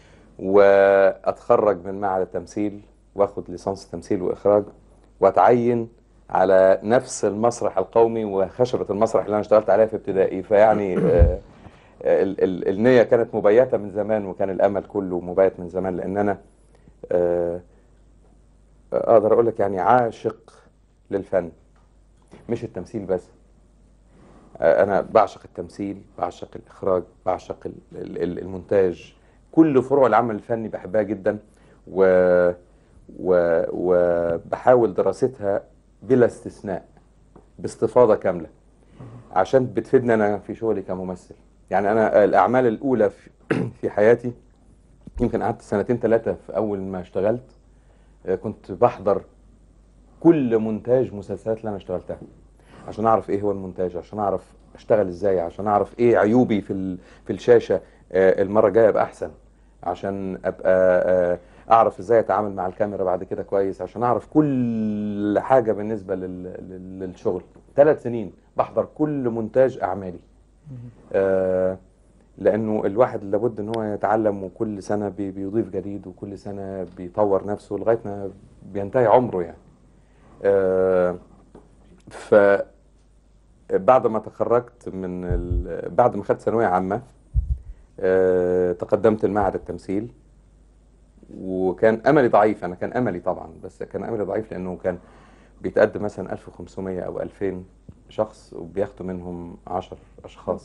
وأتخرج من معهد التمثيل وآخد ليسانس تمثيل وإخراج وأتعين على نفس المسرح القومي وخشبة المسرح اللي أنا اشتغلت عليها في ابتدائي فيعني آه، ال- ال- النية كانت مبيتة من زمان وكان الأمل كله مبيت من زمان لأن أنا آه، أقدر أقول لك يعني عاشق للفن مش التمثيل بس آه، أنا بعشق التمثيل بعشق الإخراج بعشق ال- ال- ال- المونتاج كل فروع العمل الفني بحبها جدا و و وبحاول دراستها بلا استثناء باستفاضة كاملة عشان بتفيدني أنا في شغلي كممثل يعني أنا الأعمال الأولى في, في حياتي يمكن قعدت سنتين ثلاثة في أول ما اشتغلت آه، كنت بحضر كل مونتاج مسلسلات اللي أنا اشتغلتها عشان أعرف إيه هو المونتاج عشان أعرف أشتغل إزاي عشان أعرف إيه عيوبي في ال- في الشاشة آه، المرة الجاية أبقى أحسن عشان أبقى آه، أعرف إزاي أتعامل مع الكاميرا بعد كده كويس عشان أعرف كل حاجة بالنسبة لل- لل- للشغل ثلاث سنين بحضر كل مونتاج أعمالي آه، لانه الواحد لابد ان هو يتعلم وكل سنه بي- بيضيف جديد وكل سنه بيطور نفسه لغايه ما بينتهي عمره يعني آه، ف بعد ما تخرجت من ال... بعد ما خدت ثانويه عامه آه، تقدمت لمعهد التمثيل وكان املي ضعيف انا كان املي طبعا بس كان املي ضعيف لانه كان بيتقدم مثلا 1500 او 2000 شخص وبياخدوا منهم 10 اشخاص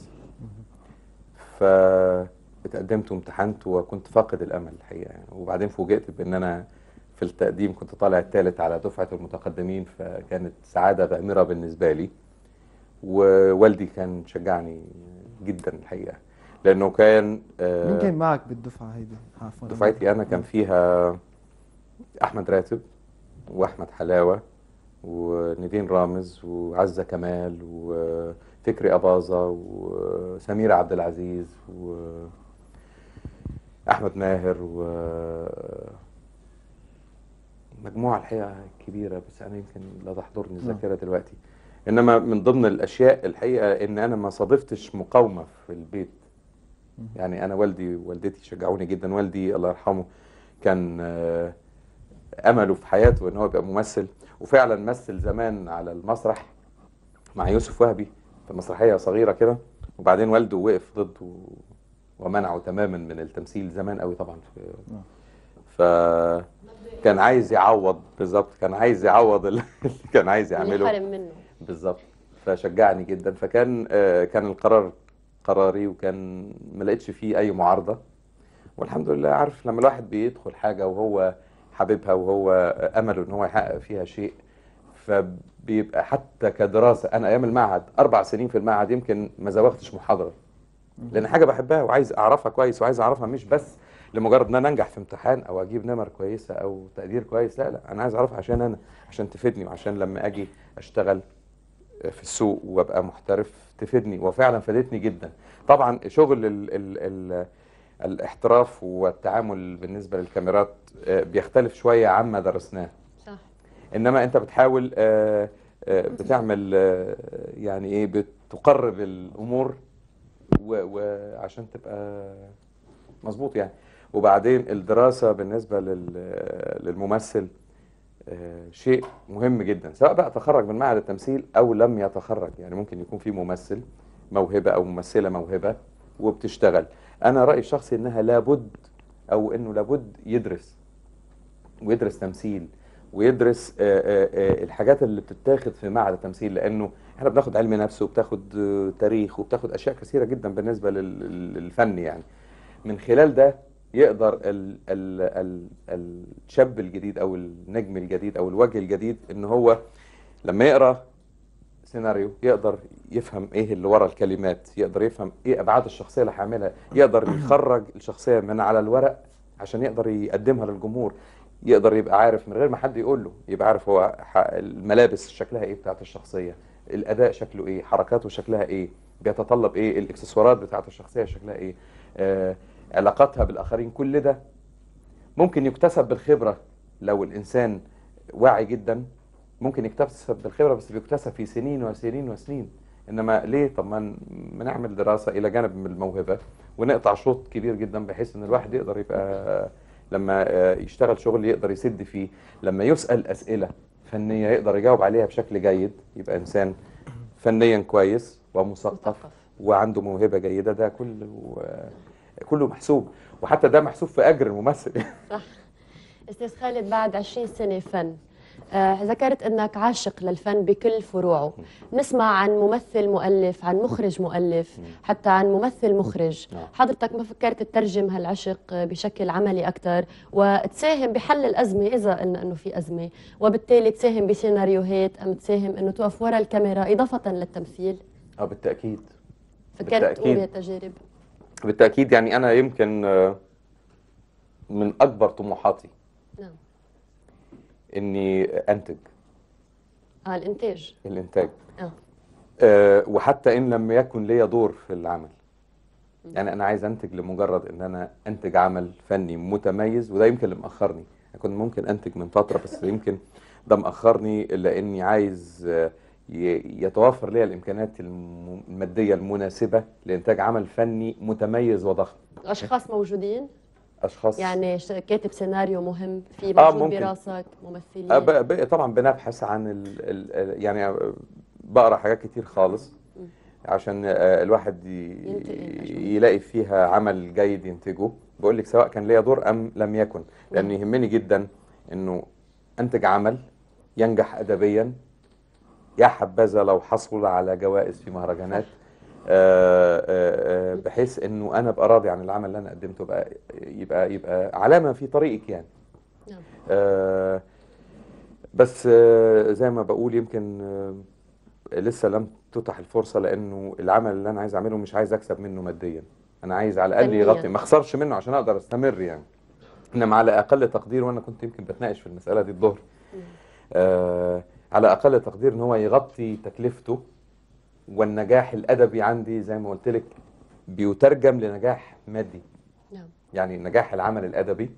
فاتقدمت وامتحنت وكنت فاقد الامل الحقيقه يعني وبعدين فوجئت بان انا في التقديم كنت طالع الثالث على دفعه المتقدمين فكانت سعاده غامره بالنسبه لي ووالدي كان شجعني جدا الحقيقه لانه كان آه، مين كان معك بالدفعه هيدي عفوا دفعتي انا كان فيها احمد راتب واحمد حلاوه ونيفين رامز وعزه كمال وفكري اباظه وسميره عبد العزيز واحمد ماهر و مجموعه الحقيقه كبيره بس انا يمكن لا تحضرني الذاكره دلوقتي انما من ضمن الاشياء الحقيقه ان انا ما صادفتش مقاومه في البيت يعني انا والدي ووالدتي شجعوني جدا والدي الله يرحمه كان آه، امله في حياته ان هو يبقى ممثل وفعلا مثل زمان على المسرح مع يوسف وهبي في مسرحيه صغيره كده وبعدين والده وقف ضده ومنعه تماما من التمثيل زمان قوي طبعا في ف كان عايز يعوض بالظبط كان عايز يعوض اللي كان عايز يعمله ينحرم منه بالظبط فشجعني جدا فكان آه، كان القرار قراري وكان ما لقيتش فيه اي معارضه والحمد لله عارف لما الواحد بيدخل حاجه وهو حاببها وهو امله ان هو يحقق فيها شيء فبيبقى حتى كدراسه انا ايام المعهد اربع سنين في المعهد يمكن ما زوغتش محاضره لان حاجه بحبها وعايز اعرفها كويس وعايز اعرفها مش بس لمجرد ان انا انجح في امتحان او اجيب نمر كويسه او تقدير كويس لا لا انا عايز اعرفها عشان انا عشان تفيدني وعشان لما اجي اشتغل في السوق وابقى محترف تفيدني وفعلا فادتني جدا طبعا شغل ال ال ال الاحتراف والتعامل بالنسبه للكاميرات آه، بيختلف شويه عما درسناه صح انما انت بتحاول آه، آه، بتعمل آه، يعني ايه بتقرب الامور و- وعشان تبقى مظبوط يعني وبعدين الدراسه بالنسبه لل- للممثل آه، شيء مهم جدا سواء بقى تخرج من معهد التمثيل او لم يتخرج يعني ممكن يكون في ممثل موهبه او ممثله موهبه وبتشتغل انا رايي الشخصي انها لابد او انه لابد يدرس ويدرس تمثيل ويدرس آه، آه، آه، الحاجات اللي بتتاخد في معهد التمثيل لانه احنا بناخد علم نفس وبتاخد آه، تاريخ وبتاخد اشياء كثيره جدا بالنسبه لل- للفن يعني من خلال ده يقدر ال ال ال الشاب الجديد او النجم الجديد او الوجه الجديد ان هو لما يقرا سيناريو يقدر يفهم ايه اللي ورا الكلمات يقدر يفهم ايه ابعاد الشخصيه اللي هيعملها يقدر يخرج الشخصيه من على الورق عشان يقدر يقدمها للجمهور يقدر يبقى عارف من غير ما حد يقول له يبقى عارف هو ح- الملابس شكلها ايه بتاعت الشخصيه الاداء شكله ايه حركاته شكلها ايه بيتطلب ايه الاكسسوارات بتاعت الشخصيه شكلها ايه آه علاقاتها بالاخرين كل ده ممكن يكتسب بالخبره لو الانسان واعي جدا ممكن يكتسب بالخبره بس بيكتسب في سنين وسنين وسنين انما ليه طب ما ن- ما نعمل دراسه الى جانب من الموهبه ونقطع شوط كبير جدا بحيث ان الواحد يقدر يبقى لما آه، يشتغل شغل يقدر يسد فيه لما يسال اسئله فنيه يقدر يجاوب عليها بشكل جيد يبقى انسان فنيا كويس ومثقف وعنده موهبه جيده ده كله آه، كله محسوب وحتى ده محسوب في اجر الممثل صح استاذ خالد بعد 20 سنه فن آه ذكرت انك عاشق للفن بكل فروعه نسمع عن ممثل مؤلف عن مخرج مؤلف حتى عن ممثل مخرج حضرتك ما فكرت تترجم هالعشق آه، بشكل عملي اكثر وتساهم بحل الازمه اذا قلنا انه في ازمه وبالتالي تساهم بسيناريوهات ام تساهم انه توقف وراء الكاميرا اضافه للتمثيل اه بالتاكيد فكرت تقول بالتأكيد. بهالتجارب بالتاكيد يعني انا يمكن آه، من اكبر طموحاتي نعم اني انتج اه الانتاج الانتاج اه آه، وحتى ان لم يكن لي دور في العمل يعني انا عايز انتج لمجرد ان انا انتج عمل فني متميز وده يمكن اللي مأخرني أنا كنت ممكن انتج من فتره بس يمكن ده مأخرني لاني عايز آه، ي- يتوفر لي الامكانيات الم- الماديه المناسبه لانتاج عمل فني متميز وضخم اشخاص موجودين اشخاص يعني ش- كاتب سيناريو مهم في آه، موجود ممكن. براسك ممثلين آه، ب- ب- طبعا بنبحث عن ال ال يعني آه، بقرا حاجات كتير خالص عشان آه، الواحد ي- يلاقي فيها عمل جيد ينتجه بقول لك سواء كان ليا دور ام لم يكن لان يهمني جدا انه انتج عمل ينجح ادبيا يا حبذا لو حصل على جوائز في مهرجانات آه، آه، آه، بحيث انه انا ابقى راضي عن العمل اللي انا قدمته بقى يبقى يبقى علامه في طريقك يعني نعم. آه، بس آه، زي ما بقول يمكن آه، لسه لم تتح الفرصه لانه العمل اللي انا عايز اعمله مش عايز اكسب منه ماديا انا عايز على الاقل فنياً. يغطي ما اخسرش منه عشان اقدر استمر يعني انما على اقل تقدير وانا كنت يمكن بتناقش في المساله دي الظهر آه على اقل تقدير ان هو يغطي تكلفته والنجاح الادبي عندي زي ما قلت لك بيترجم لنجاح مادي نعم يعني نجاح العمل الادبي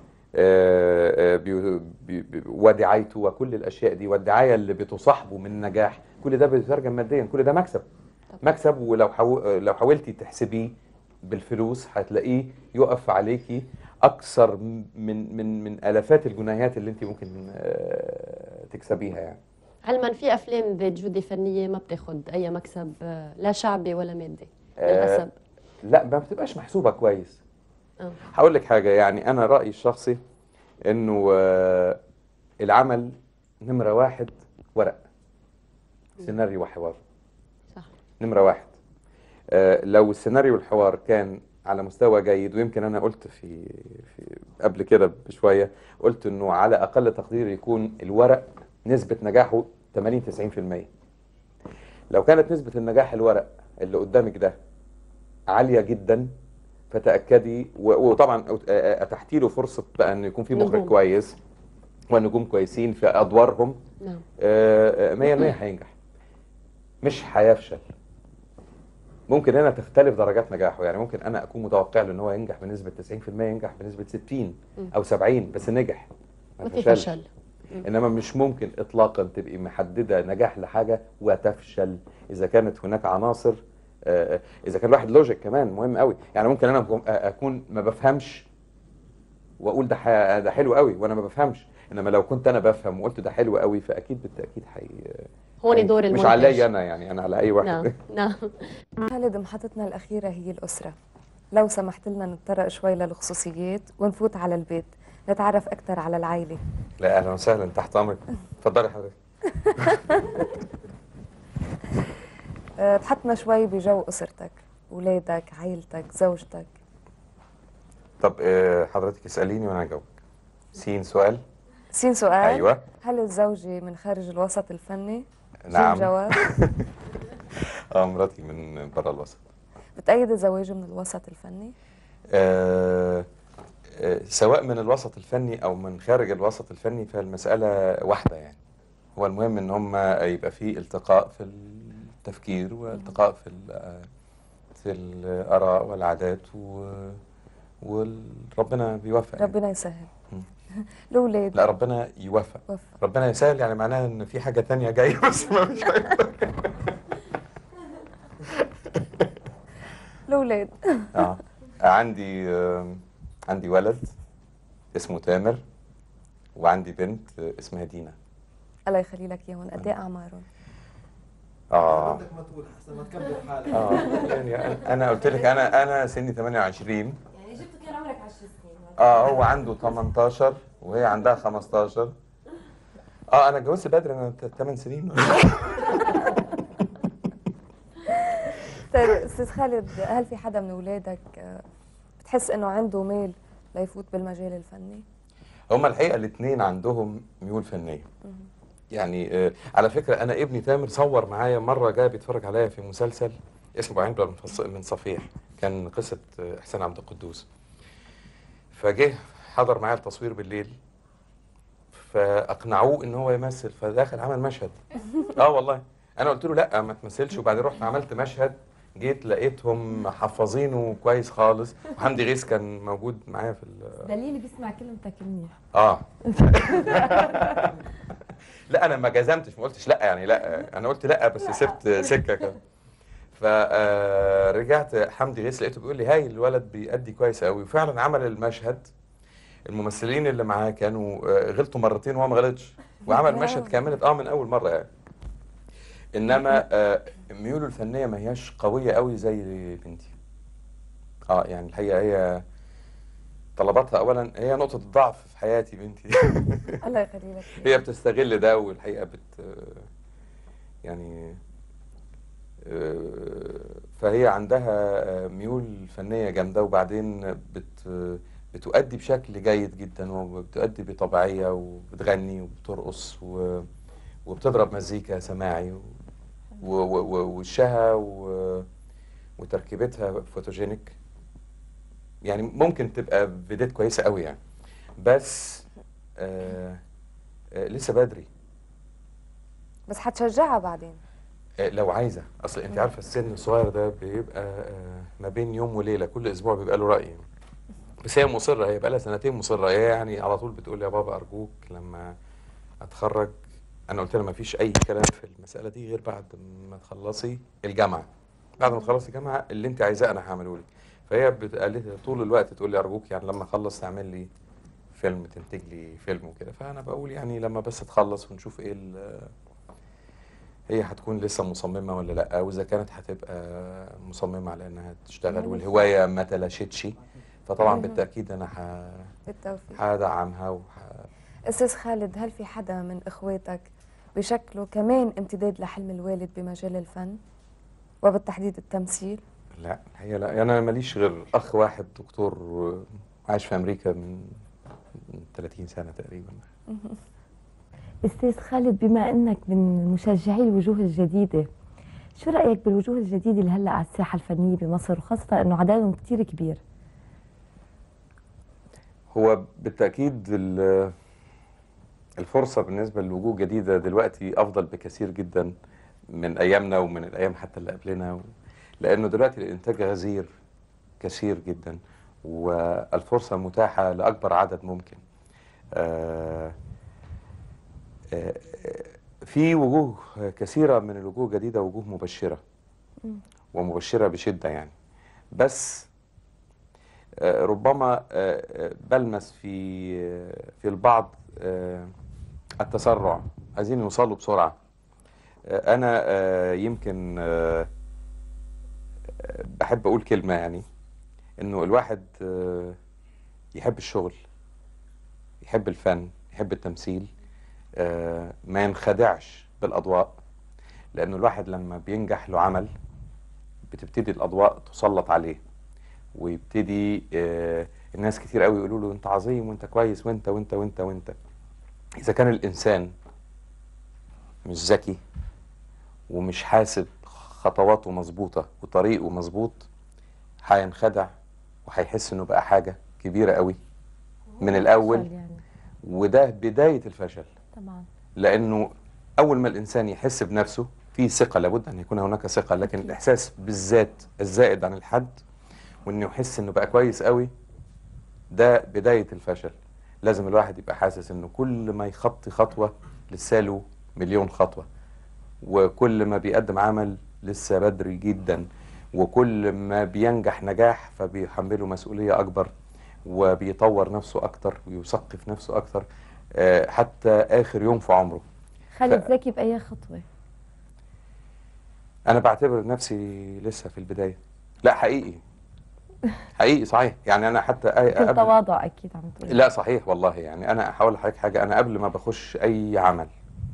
آه، آه، بي- بي- بي- ودعايته وكل الاشياء دي والدعايه اللي بتصاحبه من نجاح كل ده بيترجم ماديا كل ده مكسب مكسب ولو حو... لو حاولتي تحسبيه بالفلوس هتلاقيه يقف عليكي اكثر من من من الافات الجنيهات اللي انت ممكن آه، تكسبيها يعني علما في افلام ذات جوده فنيه ما بتاخذ اي مكسب آه، لا شعبي ولا مادي آه، للاسف لا ما بتبقاش محسوبه كويس آه. هقول لك حاجه يعني انا رايي الشخصي انه آه، العمل نمره واحد ورق سيناريو وحوار صح. نمره واحد آه، لو السيناريو والحوار كان على مستوى جيد ويمكن انا قلت في في قبل كده بشويه قلت انه على اقل تقدير يكون الورق نسبه نجاحه 80 90% لو كانت نسبه النجاح الورق اللي قدامك ده عاليه جدا فتاكدي و- وطبعا أت- اتحتي له فرصه بقى انه يكون في مخرج نجوم. كويس والنجوم كويسين في ادوارهم نعم آه، آه، 100% هينجح مش هيفشل ممكن هنا تختلف درجات نجاحه يعني ممكن انا اكون متوقع له ان هو ينجح بنسبه 90% ينجح بنسبه 60 او 70 بس نجح ما في فشلش. فشل انما مش ممكن اطلاقا تبقي محدده نجاح لحاجه وتفشل اذا كانت هناك عناصر آه، اذا كان الواحد لوجيك كمان مهم قوي يعني ممكن انا أكون- اكون ما بفهمش واقول ده ح- ده حلو قوي وانا ما بفهمش انما لو كنت انا بفهم وقلت ده حلو قوي فاكيد بالتاكيد حي هون حي- دور مش المنتج. عليا انا يعني انا على اي واحد نعم نعم خالد محطتنا الأخيرة هي الأسرة لو سمحت لنا نتطرق شوي للخصوصيات ونفوت على البيت نتعرف أكثر على العائلة لا اهلا وسهلا تحت امرك اتفضلي حضرتك أه، تحطنا شوي بجو أسرتك أولادك عائلتك زوجتك طب آه، حضرتك اساليني وانا هجاوبك سين سؤال سين سؤال أيوة. هل الزوجة من خارج الوسط الفني؟ جيم نعم. جواب اه مراتي من بره الوسط بتأيد الزواج من الوسط الفني؟ آه آه، سواء من الوسط الفني او من خارج الوسط الفني فالمساله واحده يعني هو المهم ان هم يبقى في التقاء في التفكير والتقاء في ال- في الاراء والعادات و وربنا بيوفق يعني. ربنا يسهل مم. الاولاد لا ربنا يوفق وفق. ربنا يسهل يعني معناها ان في حاجه تانية جايه بس ما فيش حاجه الاولاد اه عندي آم، عندي ولد اسمه تامر وعندي بنت آه، اسمها دينا الله يخلي لك اياهم قد ايه اعمارهم اه بدك ما تقول احسن ما تكبر حالك اه يعني أنا- انا قلت لك انا انا سني 28 يعني جبت كان عمرك 10 سنين اه هو عنده 18 وهي عندها 15 اه انا اتجوزت بدري انا 8 سنين طيب استاذ خالد هل في حدا من اولادك آه، بتحس انه عنده ميل ليفوت بالمجال الفني؟ هما الحقيقه الاثنين عندهم ميول فنيه يعني آه على فكره انا ابني تامر صور معايا مره جاي بيتفرج عليا في مسلسل اسمه عين بلا من فص- من صفيح كان قصه آه، احسان عبد القدوس فجه حضر معايا التصوير بالليل فاقنعوه ان هو يمثل فدخل عمل مشهد اه والله انا قلت له لا ما تمثلش وبعدين رحت عملت مشهد جيت لقيتهم حافظينه كويس خالص وحمدي غيث كان موجود معايا في ال- دليل بيسمع كلمتك منيح اه لا انا ما جزمتش ما قلتش لا يعني لا انا قلت لا بس سبت سكه كده فرجعت حمدي غيث لقيته بيقول لي هاي الولد بيأدي كويس قوي وفعلا عمل المشهد الممثلين اللي معاه كانوا آه، غلطوا مرتين وهو ما غلطش وعمل مشهد كامل اه من اول مره يعني انما آه، ميوله الفنيه ما هياش قويه قوي زي بنتي اه يعني الحقيقه هي طلباتها اولا هي نقطه ضعف في حياتي بنتي الله يخلي لك هي بتستغل ده والحقيقه بت يعني آه، فهي عندها آه، ميول فنيه جامده وبعدين بت بتؤدي بشكل جيد جدا وبتؤدي بطبيعيه وبتغني وبترقص و- وبتضرب مزيكا سماعي و- و- و- ووشها و- وتركيبتها فوتوجينيك يعني ممكن تبقى فيديت كويسه قوي يعني بس آه آه لسه بدري بس حتشجعها بعدين آه لو عايزه اصل انت عارفه السن الصغير ده بيبقى آه ما بين يوم وليله كل اسبوع بيبقى له راي بس هي مصره هي بقى لها سنتين مصره هي يعني على طول بتقول لي يا بابا ارجوك لما اتخرج انا قلت لها ما فيش اي كلام في المساله دي غير بعد ما تخلصي الجامعه بعد ما تخلصي الجامعه اللي انت عايزاه انا هعمله لك فهي بت- قالت لي طول الوقت تقول لي ارجوك يعني لما اخلص تعمل لي فيلم تنتج لي فيلم وكده فانا بقول يعني لما بس تخلص ونشوف ايه ال- هي هتكون لسه مصممه ولا لا واذا كانت هتبقى مصممه على انها تشتغل والهوايه ما تلاشتش فطبعا مهم. بالتاكيد انا ه- بالتوفيق هدعمها وح... استاذ خالد هل في حدا من اخواتك بشكله كمان امتداد لحلم الوالد بمجال الفن وبالتحديد التمثيل لا الحقيقه لا انا ماليش غير اخ واحد دكتور عايش في امريكا من من 30 سنه تقريبا استاذ خالد بما انك من مشجعي الوجوه الجديده شو رايك بالوجوه الجديده اللي هلا على الساحه الفنيه بمصر وخاصه انه عددهم كتير كبير هو بالتاكيد ال- الفرصه بالنسبه للوجوه الجديده دلوقتي افضل بكثير جدا من ايامنا ومن الايام حتى اللي قبلنا و... لانه دلوقتي الانتاج غزير كثير جدا والفرصه متاحه لاكبر عدد ممكن آه آه في وجوه كثيره من الوجوه الجديده وجوه مبشره ومبشره بشده يعني بس آه، ربما آه، آه، بلمس في آه، في البعض آه، التسرع عايزين يوصلوا بسرعة آه، أنا آه، يمكن آه، آه، بحب أقول كلمة يعني إنه الواحد آه، يحب الشغل يحب الفن يحب التمثيل آه، ما ينخدعش بالأضواء لأنه الواحد لما بينجح له عمل بتبتدي الأضواء تسلط عليه ويبتدي آه، الناس كتير قوي يقولوا له انت عظيم وانت كويس وانت وانت وانت وانت اذا كان الانسان مش ذكي ومش حاسب خطواته مظبوطه وطريقه مظبوط هينخدع وهيحس انه بقى حاجه كبيره قوي من الاول فشل يعني. وده بدايه الفشل طبعا لانه اول ما الانسان يحس بنفسه في ثقه لابد ان يكون هناك ثقه لكن الاحساس بالذات الزائد عن الحد وانه يحس انه بقى كويس قوي ده بدايه الفشل لازم الواحد يبقى حاسس انه كل ما يخطي خطوه لسه له مليون خطوه وكل ما بيقدم عمل لسه بدري جدا وكل ما بينجح نجاح فبيحمله مسؤوليه اكبر وبيطور نفسه اكتر ويثقف نفسه اكتر آه، حتى اخر يوم في عمره خالد زكي باي خطوه انا بعتبر نفسي لسه في البدايه لا حقيقي حقيقي صحيح يعني انا حتى أي بكل قبل تواضع اكيد عم تقول لا صحيح والله يعني انا احاول لحضرتك حاجه انا قبل ما بخش اي عمل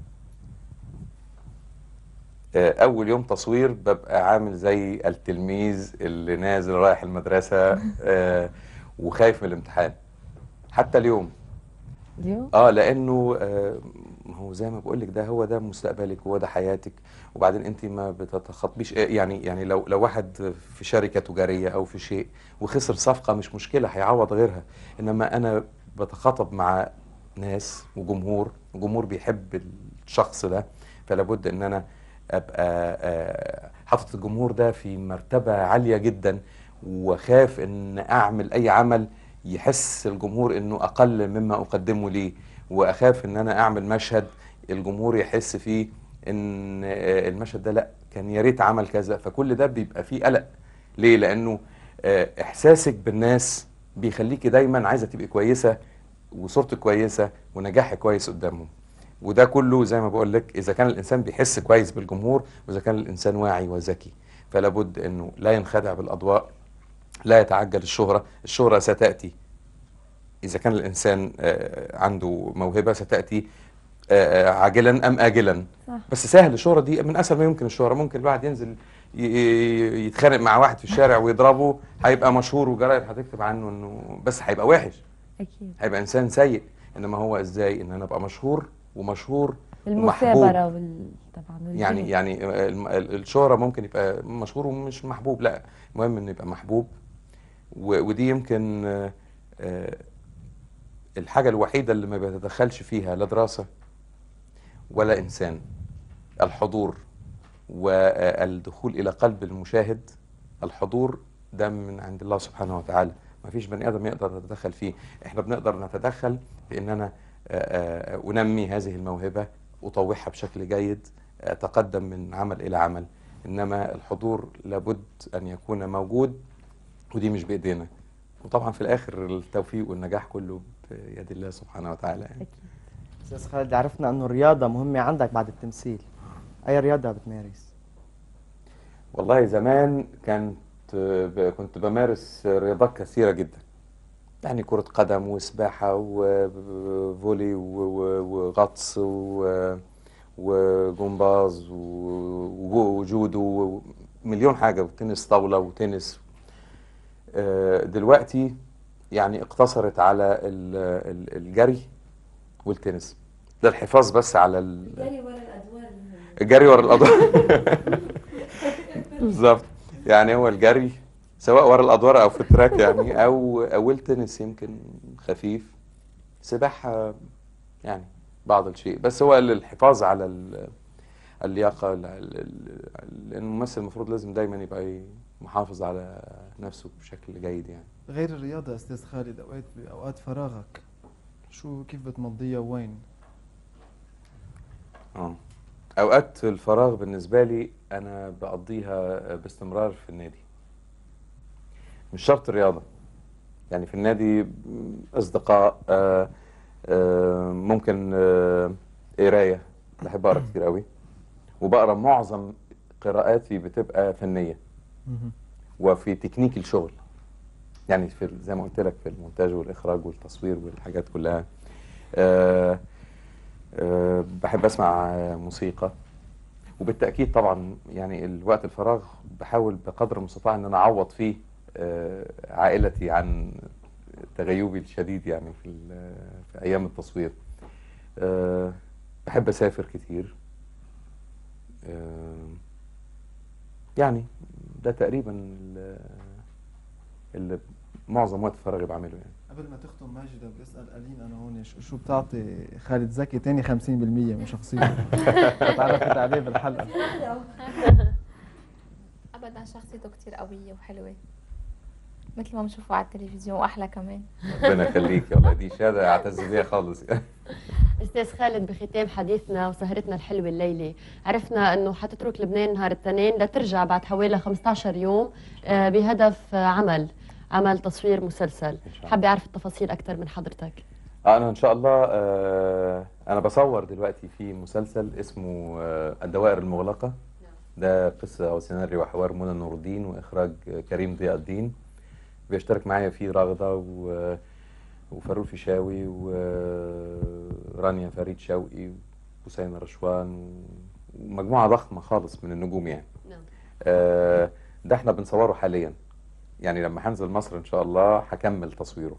آه، اول يوم تصوير ببقى عامل زي التلميذ اللي نازل رايح المدرسه آه، وخايف من الامتحان حتى اليوم اليوم اه لانه آه ما هو زي ما بقول لك ده هو ده مستقبلك وهو ده حياتك وبعدين انت ما بتتخطبيش آه، يعني يعني لو لو واحد في شركه تجاريه او في شيء وخسر صفقه مش مشكله هيعوض غيرها انما انا بتخاطب مع ناس وجمهور وجمهور بيحب الشخص ده فلا بد ان انا ابقى آه، حاطط الجمهور ده في مرتبه عاليه جدا وخاف ان اعمل اي عمل يحس الجمهور انه اقل مما اقدمه ليه واخاف ان انا اعمل مشهد الجمهور يحس فيه ان آه، المشهد ده لا كان يا ريت عمل كذا فكل ده بيبقى فيه قلق ليه لانه آه، احساسك بالناس بيخليكي دايما عايزه تبقي كويسه وصورتك كويسه ونجاحك كويس قدامهم وده كله زي ما بقول لك اذا كان الانسان بيحس كويس بالجمهور واذا كان الانسان واعي وذكي فلا بد انه لا ينخدع بالاضواء لا يتعجل الشهرة الشهرة ستأتي إذا كان الإنسان آه، عنده موهبة ستأتي آه، آه، عاجلا أم آجلا صح. بس سهل الشهرة دي من أسهل ما يمكن الشهرة ممكن الواحد ينزل ي- ي- يتخانق مع واحد في الشارع ويضربه هيبقى مشهور وجرايد هتكتب عنه انه بس هيبقى وحش اكيد هيبقى انسان سيء انما هو ازاي ان انا ابقى مشهور ومشهور ومحبوب المثابره وال طبعا والجهد. يعني يعني الم- ال- الشهرة ممكن يبقى مشهور ومش محبوب لا المهم انه يبقى محبوب و- ودي يمكن آه، آه، الحاجة الوحيدة اللي ما بيتدخلش فيها لا دراسة ولا إنسان الحضور والدخول إلى قلب المشاهد الحضور ده من عند الله سبحانه وتعالى ما فيش بني آدم يقدر يتدخل فيه احنا بنقدر نتدخل بأن أنا آه، آه، أنمي هذه الموهبة أطوعها بشكل جيد أتقدم من عمل إلى عمل إنما الحضور لابد أن يكون موجود ودي مش بإيدينا وطبعا في الآخر التوفيق والنجاح كله بيد الله سبحانه وتعالى يعني. استاذ خالد عرفنا انه الرياضه مهمه عندك بعد التمثيل اي رياضه بتمارس والله زمان كانت ب- كنت بمارس رياضات كثيرة جدا يعني كرة قدم وسباحة وفولي و- و- وغطس و- وجمباز و- وجو- وجودو مليون حاجة وتنس طاولة وتنس آه، دلوقتي يعني اقتصرت على ال- ال- الجري والتنس للحفاظ بس على ال- جري ورا الادوار الجري ورا الادوار بالظبط يعني هو الجري سواء ورا الادوار او في التراك يعني او او التنس يمكن خفيف سباحه يعني بعض الشيء بس هو للحفاظ على ال- اللياقه ال- ال- ال- لان الممثل المفروض لازم دايما يبقى محافظ على نفسه بشكل جيد يعني غير الرياضة أستاذ خالد أوقات بأوقات فراغك شو كيف بتمضيها وين؟ اه اوقات الفراغ بالنسبه لي انا بقضيها باستمرار في النادي مش شرط الرياضه يعني في النادي اصدقاء آه، آه، ممكن آه، قرايه بحب اقرا كتير قوي وبقرا معظم قراءاتي بتبقى فنيه وفي تكنيك الشغل يعني في ال- زي ما قلت لك في المونتاج والاخراج والتصوير والحاجات كلها آه آه بحب اسمع آه، موسيقى وبالتاكيد طبعا يعني الوقت الفراغ بحاول بقدر المستطاع ان انا اعوض فيه آه عائلتي عن تغيبي الشديد يعني في, ال- في ايام التصوير آه بحب اسافر كتير آه يعني ده تقريبا ال- اللي معظم وقت فراغي بعمله يعني قبل ما تختم ماجدة بدي اسال الين انا هون شو- شو بتعطي خالد زكي تاني 50% من شخصيته تعرفت عليه بالحلقه ابدا شخصيته كتير قويه وحلوه مثل ما بنشوفه على التلفزيون واحلى كمان ربنا يخليك والله دي شهاده اعتز بيها خالص استاذ خالد بختام حديثنا وسهرتنا الحلوه الليله عرفنا انه حتترك لبنان نهار الاثنين لترجع بعد حوالي 15 يوم آه، بهدف آه، عمل عمل تصوير مسلسل حابه اعرف التفاصيل اكثر من حضرتك انا ان شاء الله آه، انا بصور دلوقتي في مسلسل اسمه آه، الدوائر المغلقه ده قصه وسيناريو وحوار منى نور الدين واخراج كريم ضياء الدين بيشترك معايا فيه رغده و وفاروق فيشاوي ورانيا فريد شوقي وحسين رشوان ومجموعه ضخمه خالص من النجوم يعني نعم. آه، ده احنا بنصوره حاليا يعني لما هنزل مصر ان شاء الله هكمل تصويره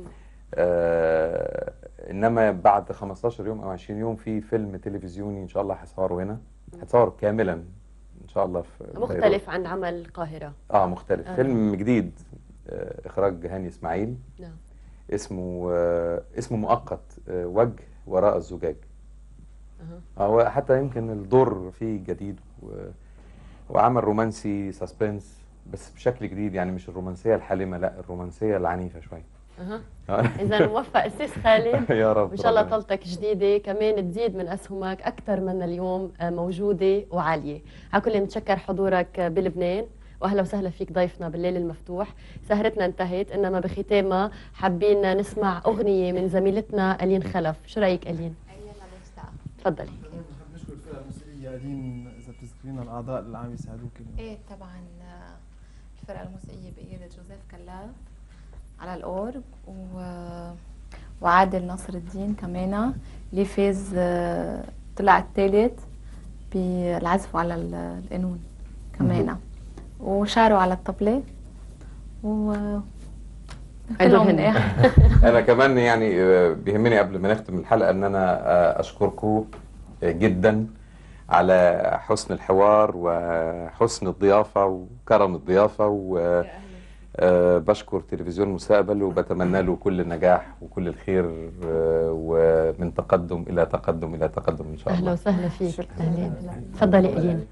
آه انما بعد 15 يوم او 20 يوم في فيلم تلفزيوني ان شاء الله هصوره هنا هتصور كاملا ان شاء الله في بيروت. مختلف عن عمل القاهره اه مختلف آه. آه. فيلم جديد آه اخراج هاني اسماعيل نعم اسمه آه اسمه مؤقت آه وجه وراء الزجاج أها. هو حتى يمكن الدور فيه جديد و... وعمل رومانسي سسبنس بس بشكل جديد يعني مش الرومانسيه الحالمه لا الرومانسيه العنيفه شويه اها آه. اذا موفق استاذ خالد يا رب وان شاء الله ربنا طلتك جديده كمان تزيد من اسهمك اكثر من اليوم آه، موجوده وعاليه على كل نتشكر حضورك آه، بلبنان واهلا وسهلا فيك ضيفنا بالليل المفتوح سهرتنا انتهت انما بختامها حابين نسمع اغنيه من زميلتنا الين خلف شو رايك الين تفضلي بحب نشكر الفرقه الموسيقيه الين اذا بتذكرينا الاعضاء اللي عم يساعدوك اليوم ايه طبعا آه، الفرقه الموسيقيه بقياده جوزيف كلاف على الاورج و... وعادل نصر الدين كمان اللي فاز آه، طلع الثالث بالعزف على ال- القانون كمان وشاروا على الطبلة و هدول كلهم من هن. اخر انا كمان يعني آه، بيهمني قبل ما نختم الحلقه ان انا آه، اشكركم آه، جدا على حسن الحوار وحسن الضيافه وكرم الضيافه و آه، بشكر تلفزيون المستقبل وبتمنى له كل النجاح وكل الخير آه، ومن تقدم الى تقدم الى تقدم ان شاء الله اهلا وسهلا فيك اهلين تفضلي الين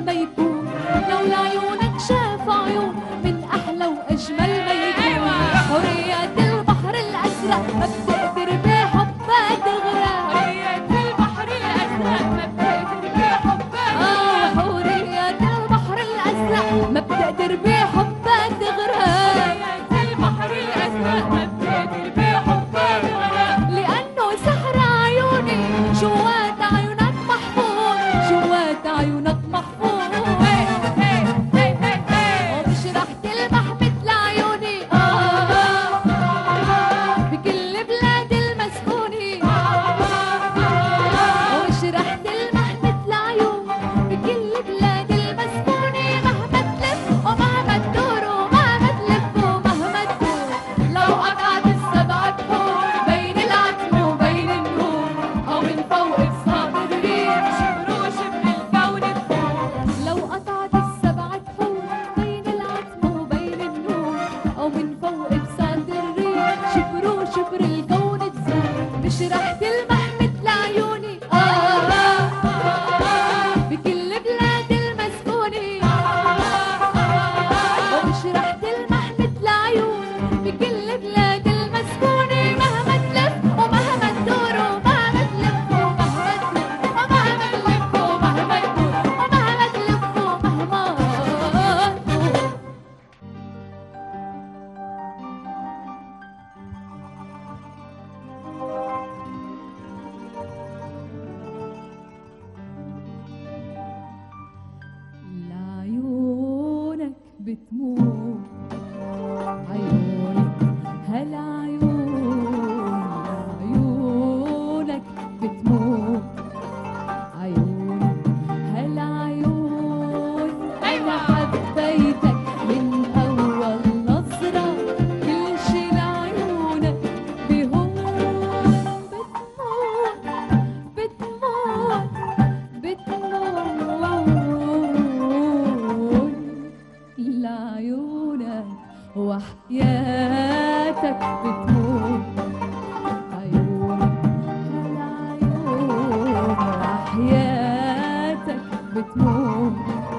أجمل ما يكون لولا عيونك شاف عيون من أحلى وأجمل ما يكون حريات البحر الأزرق ما بتقدر بحبها تغرق حريات البحر الأزرق ما بتقدر بحبها آه حريات البحر الأزرق ما بتقدر بحبها تغرق حريات البحر الأزرق ما بتقدر بحبها تغرق لأنه سحر عيوني جوات عيونك محفوظ جوات عيونك محفوظ ومش رح تلمح مثل عيوني آه بكل بلاد المسكونة ومش رح تلمح مثل عيون بكل بلاد المسكونة مهما تلف ومهما تدور ومهما تلف ومهما تدور لو قطعت السبع بحور بين العتم وبين النور أو من فوق بساط الريح شبر وشبر الكون تفور لو قطعت السبع بحور بين العتم وبين النور أو من فوق بساط الريح شبر وشبر الكون تزور مش رح تلمح مثل عيوني آه بكل بلاد المسكونة ومش رح تلمح مثل عيون بكل بلاد المسكونة مهما تلف ومهما تدور ومهما تلف ومهما تدور ومهما تلف ومهما تدور ومهما تلف ومهما تدور لعيونك بتموت عيونك هالعيون عيونك بتموت عيونك هالعيون أنا حبيتك من أول نظرة كل شي لعيونك بهون بتموت بتموت بتموت لعيونك وحياتك بتموت عيونك العيون وحياتك بتموت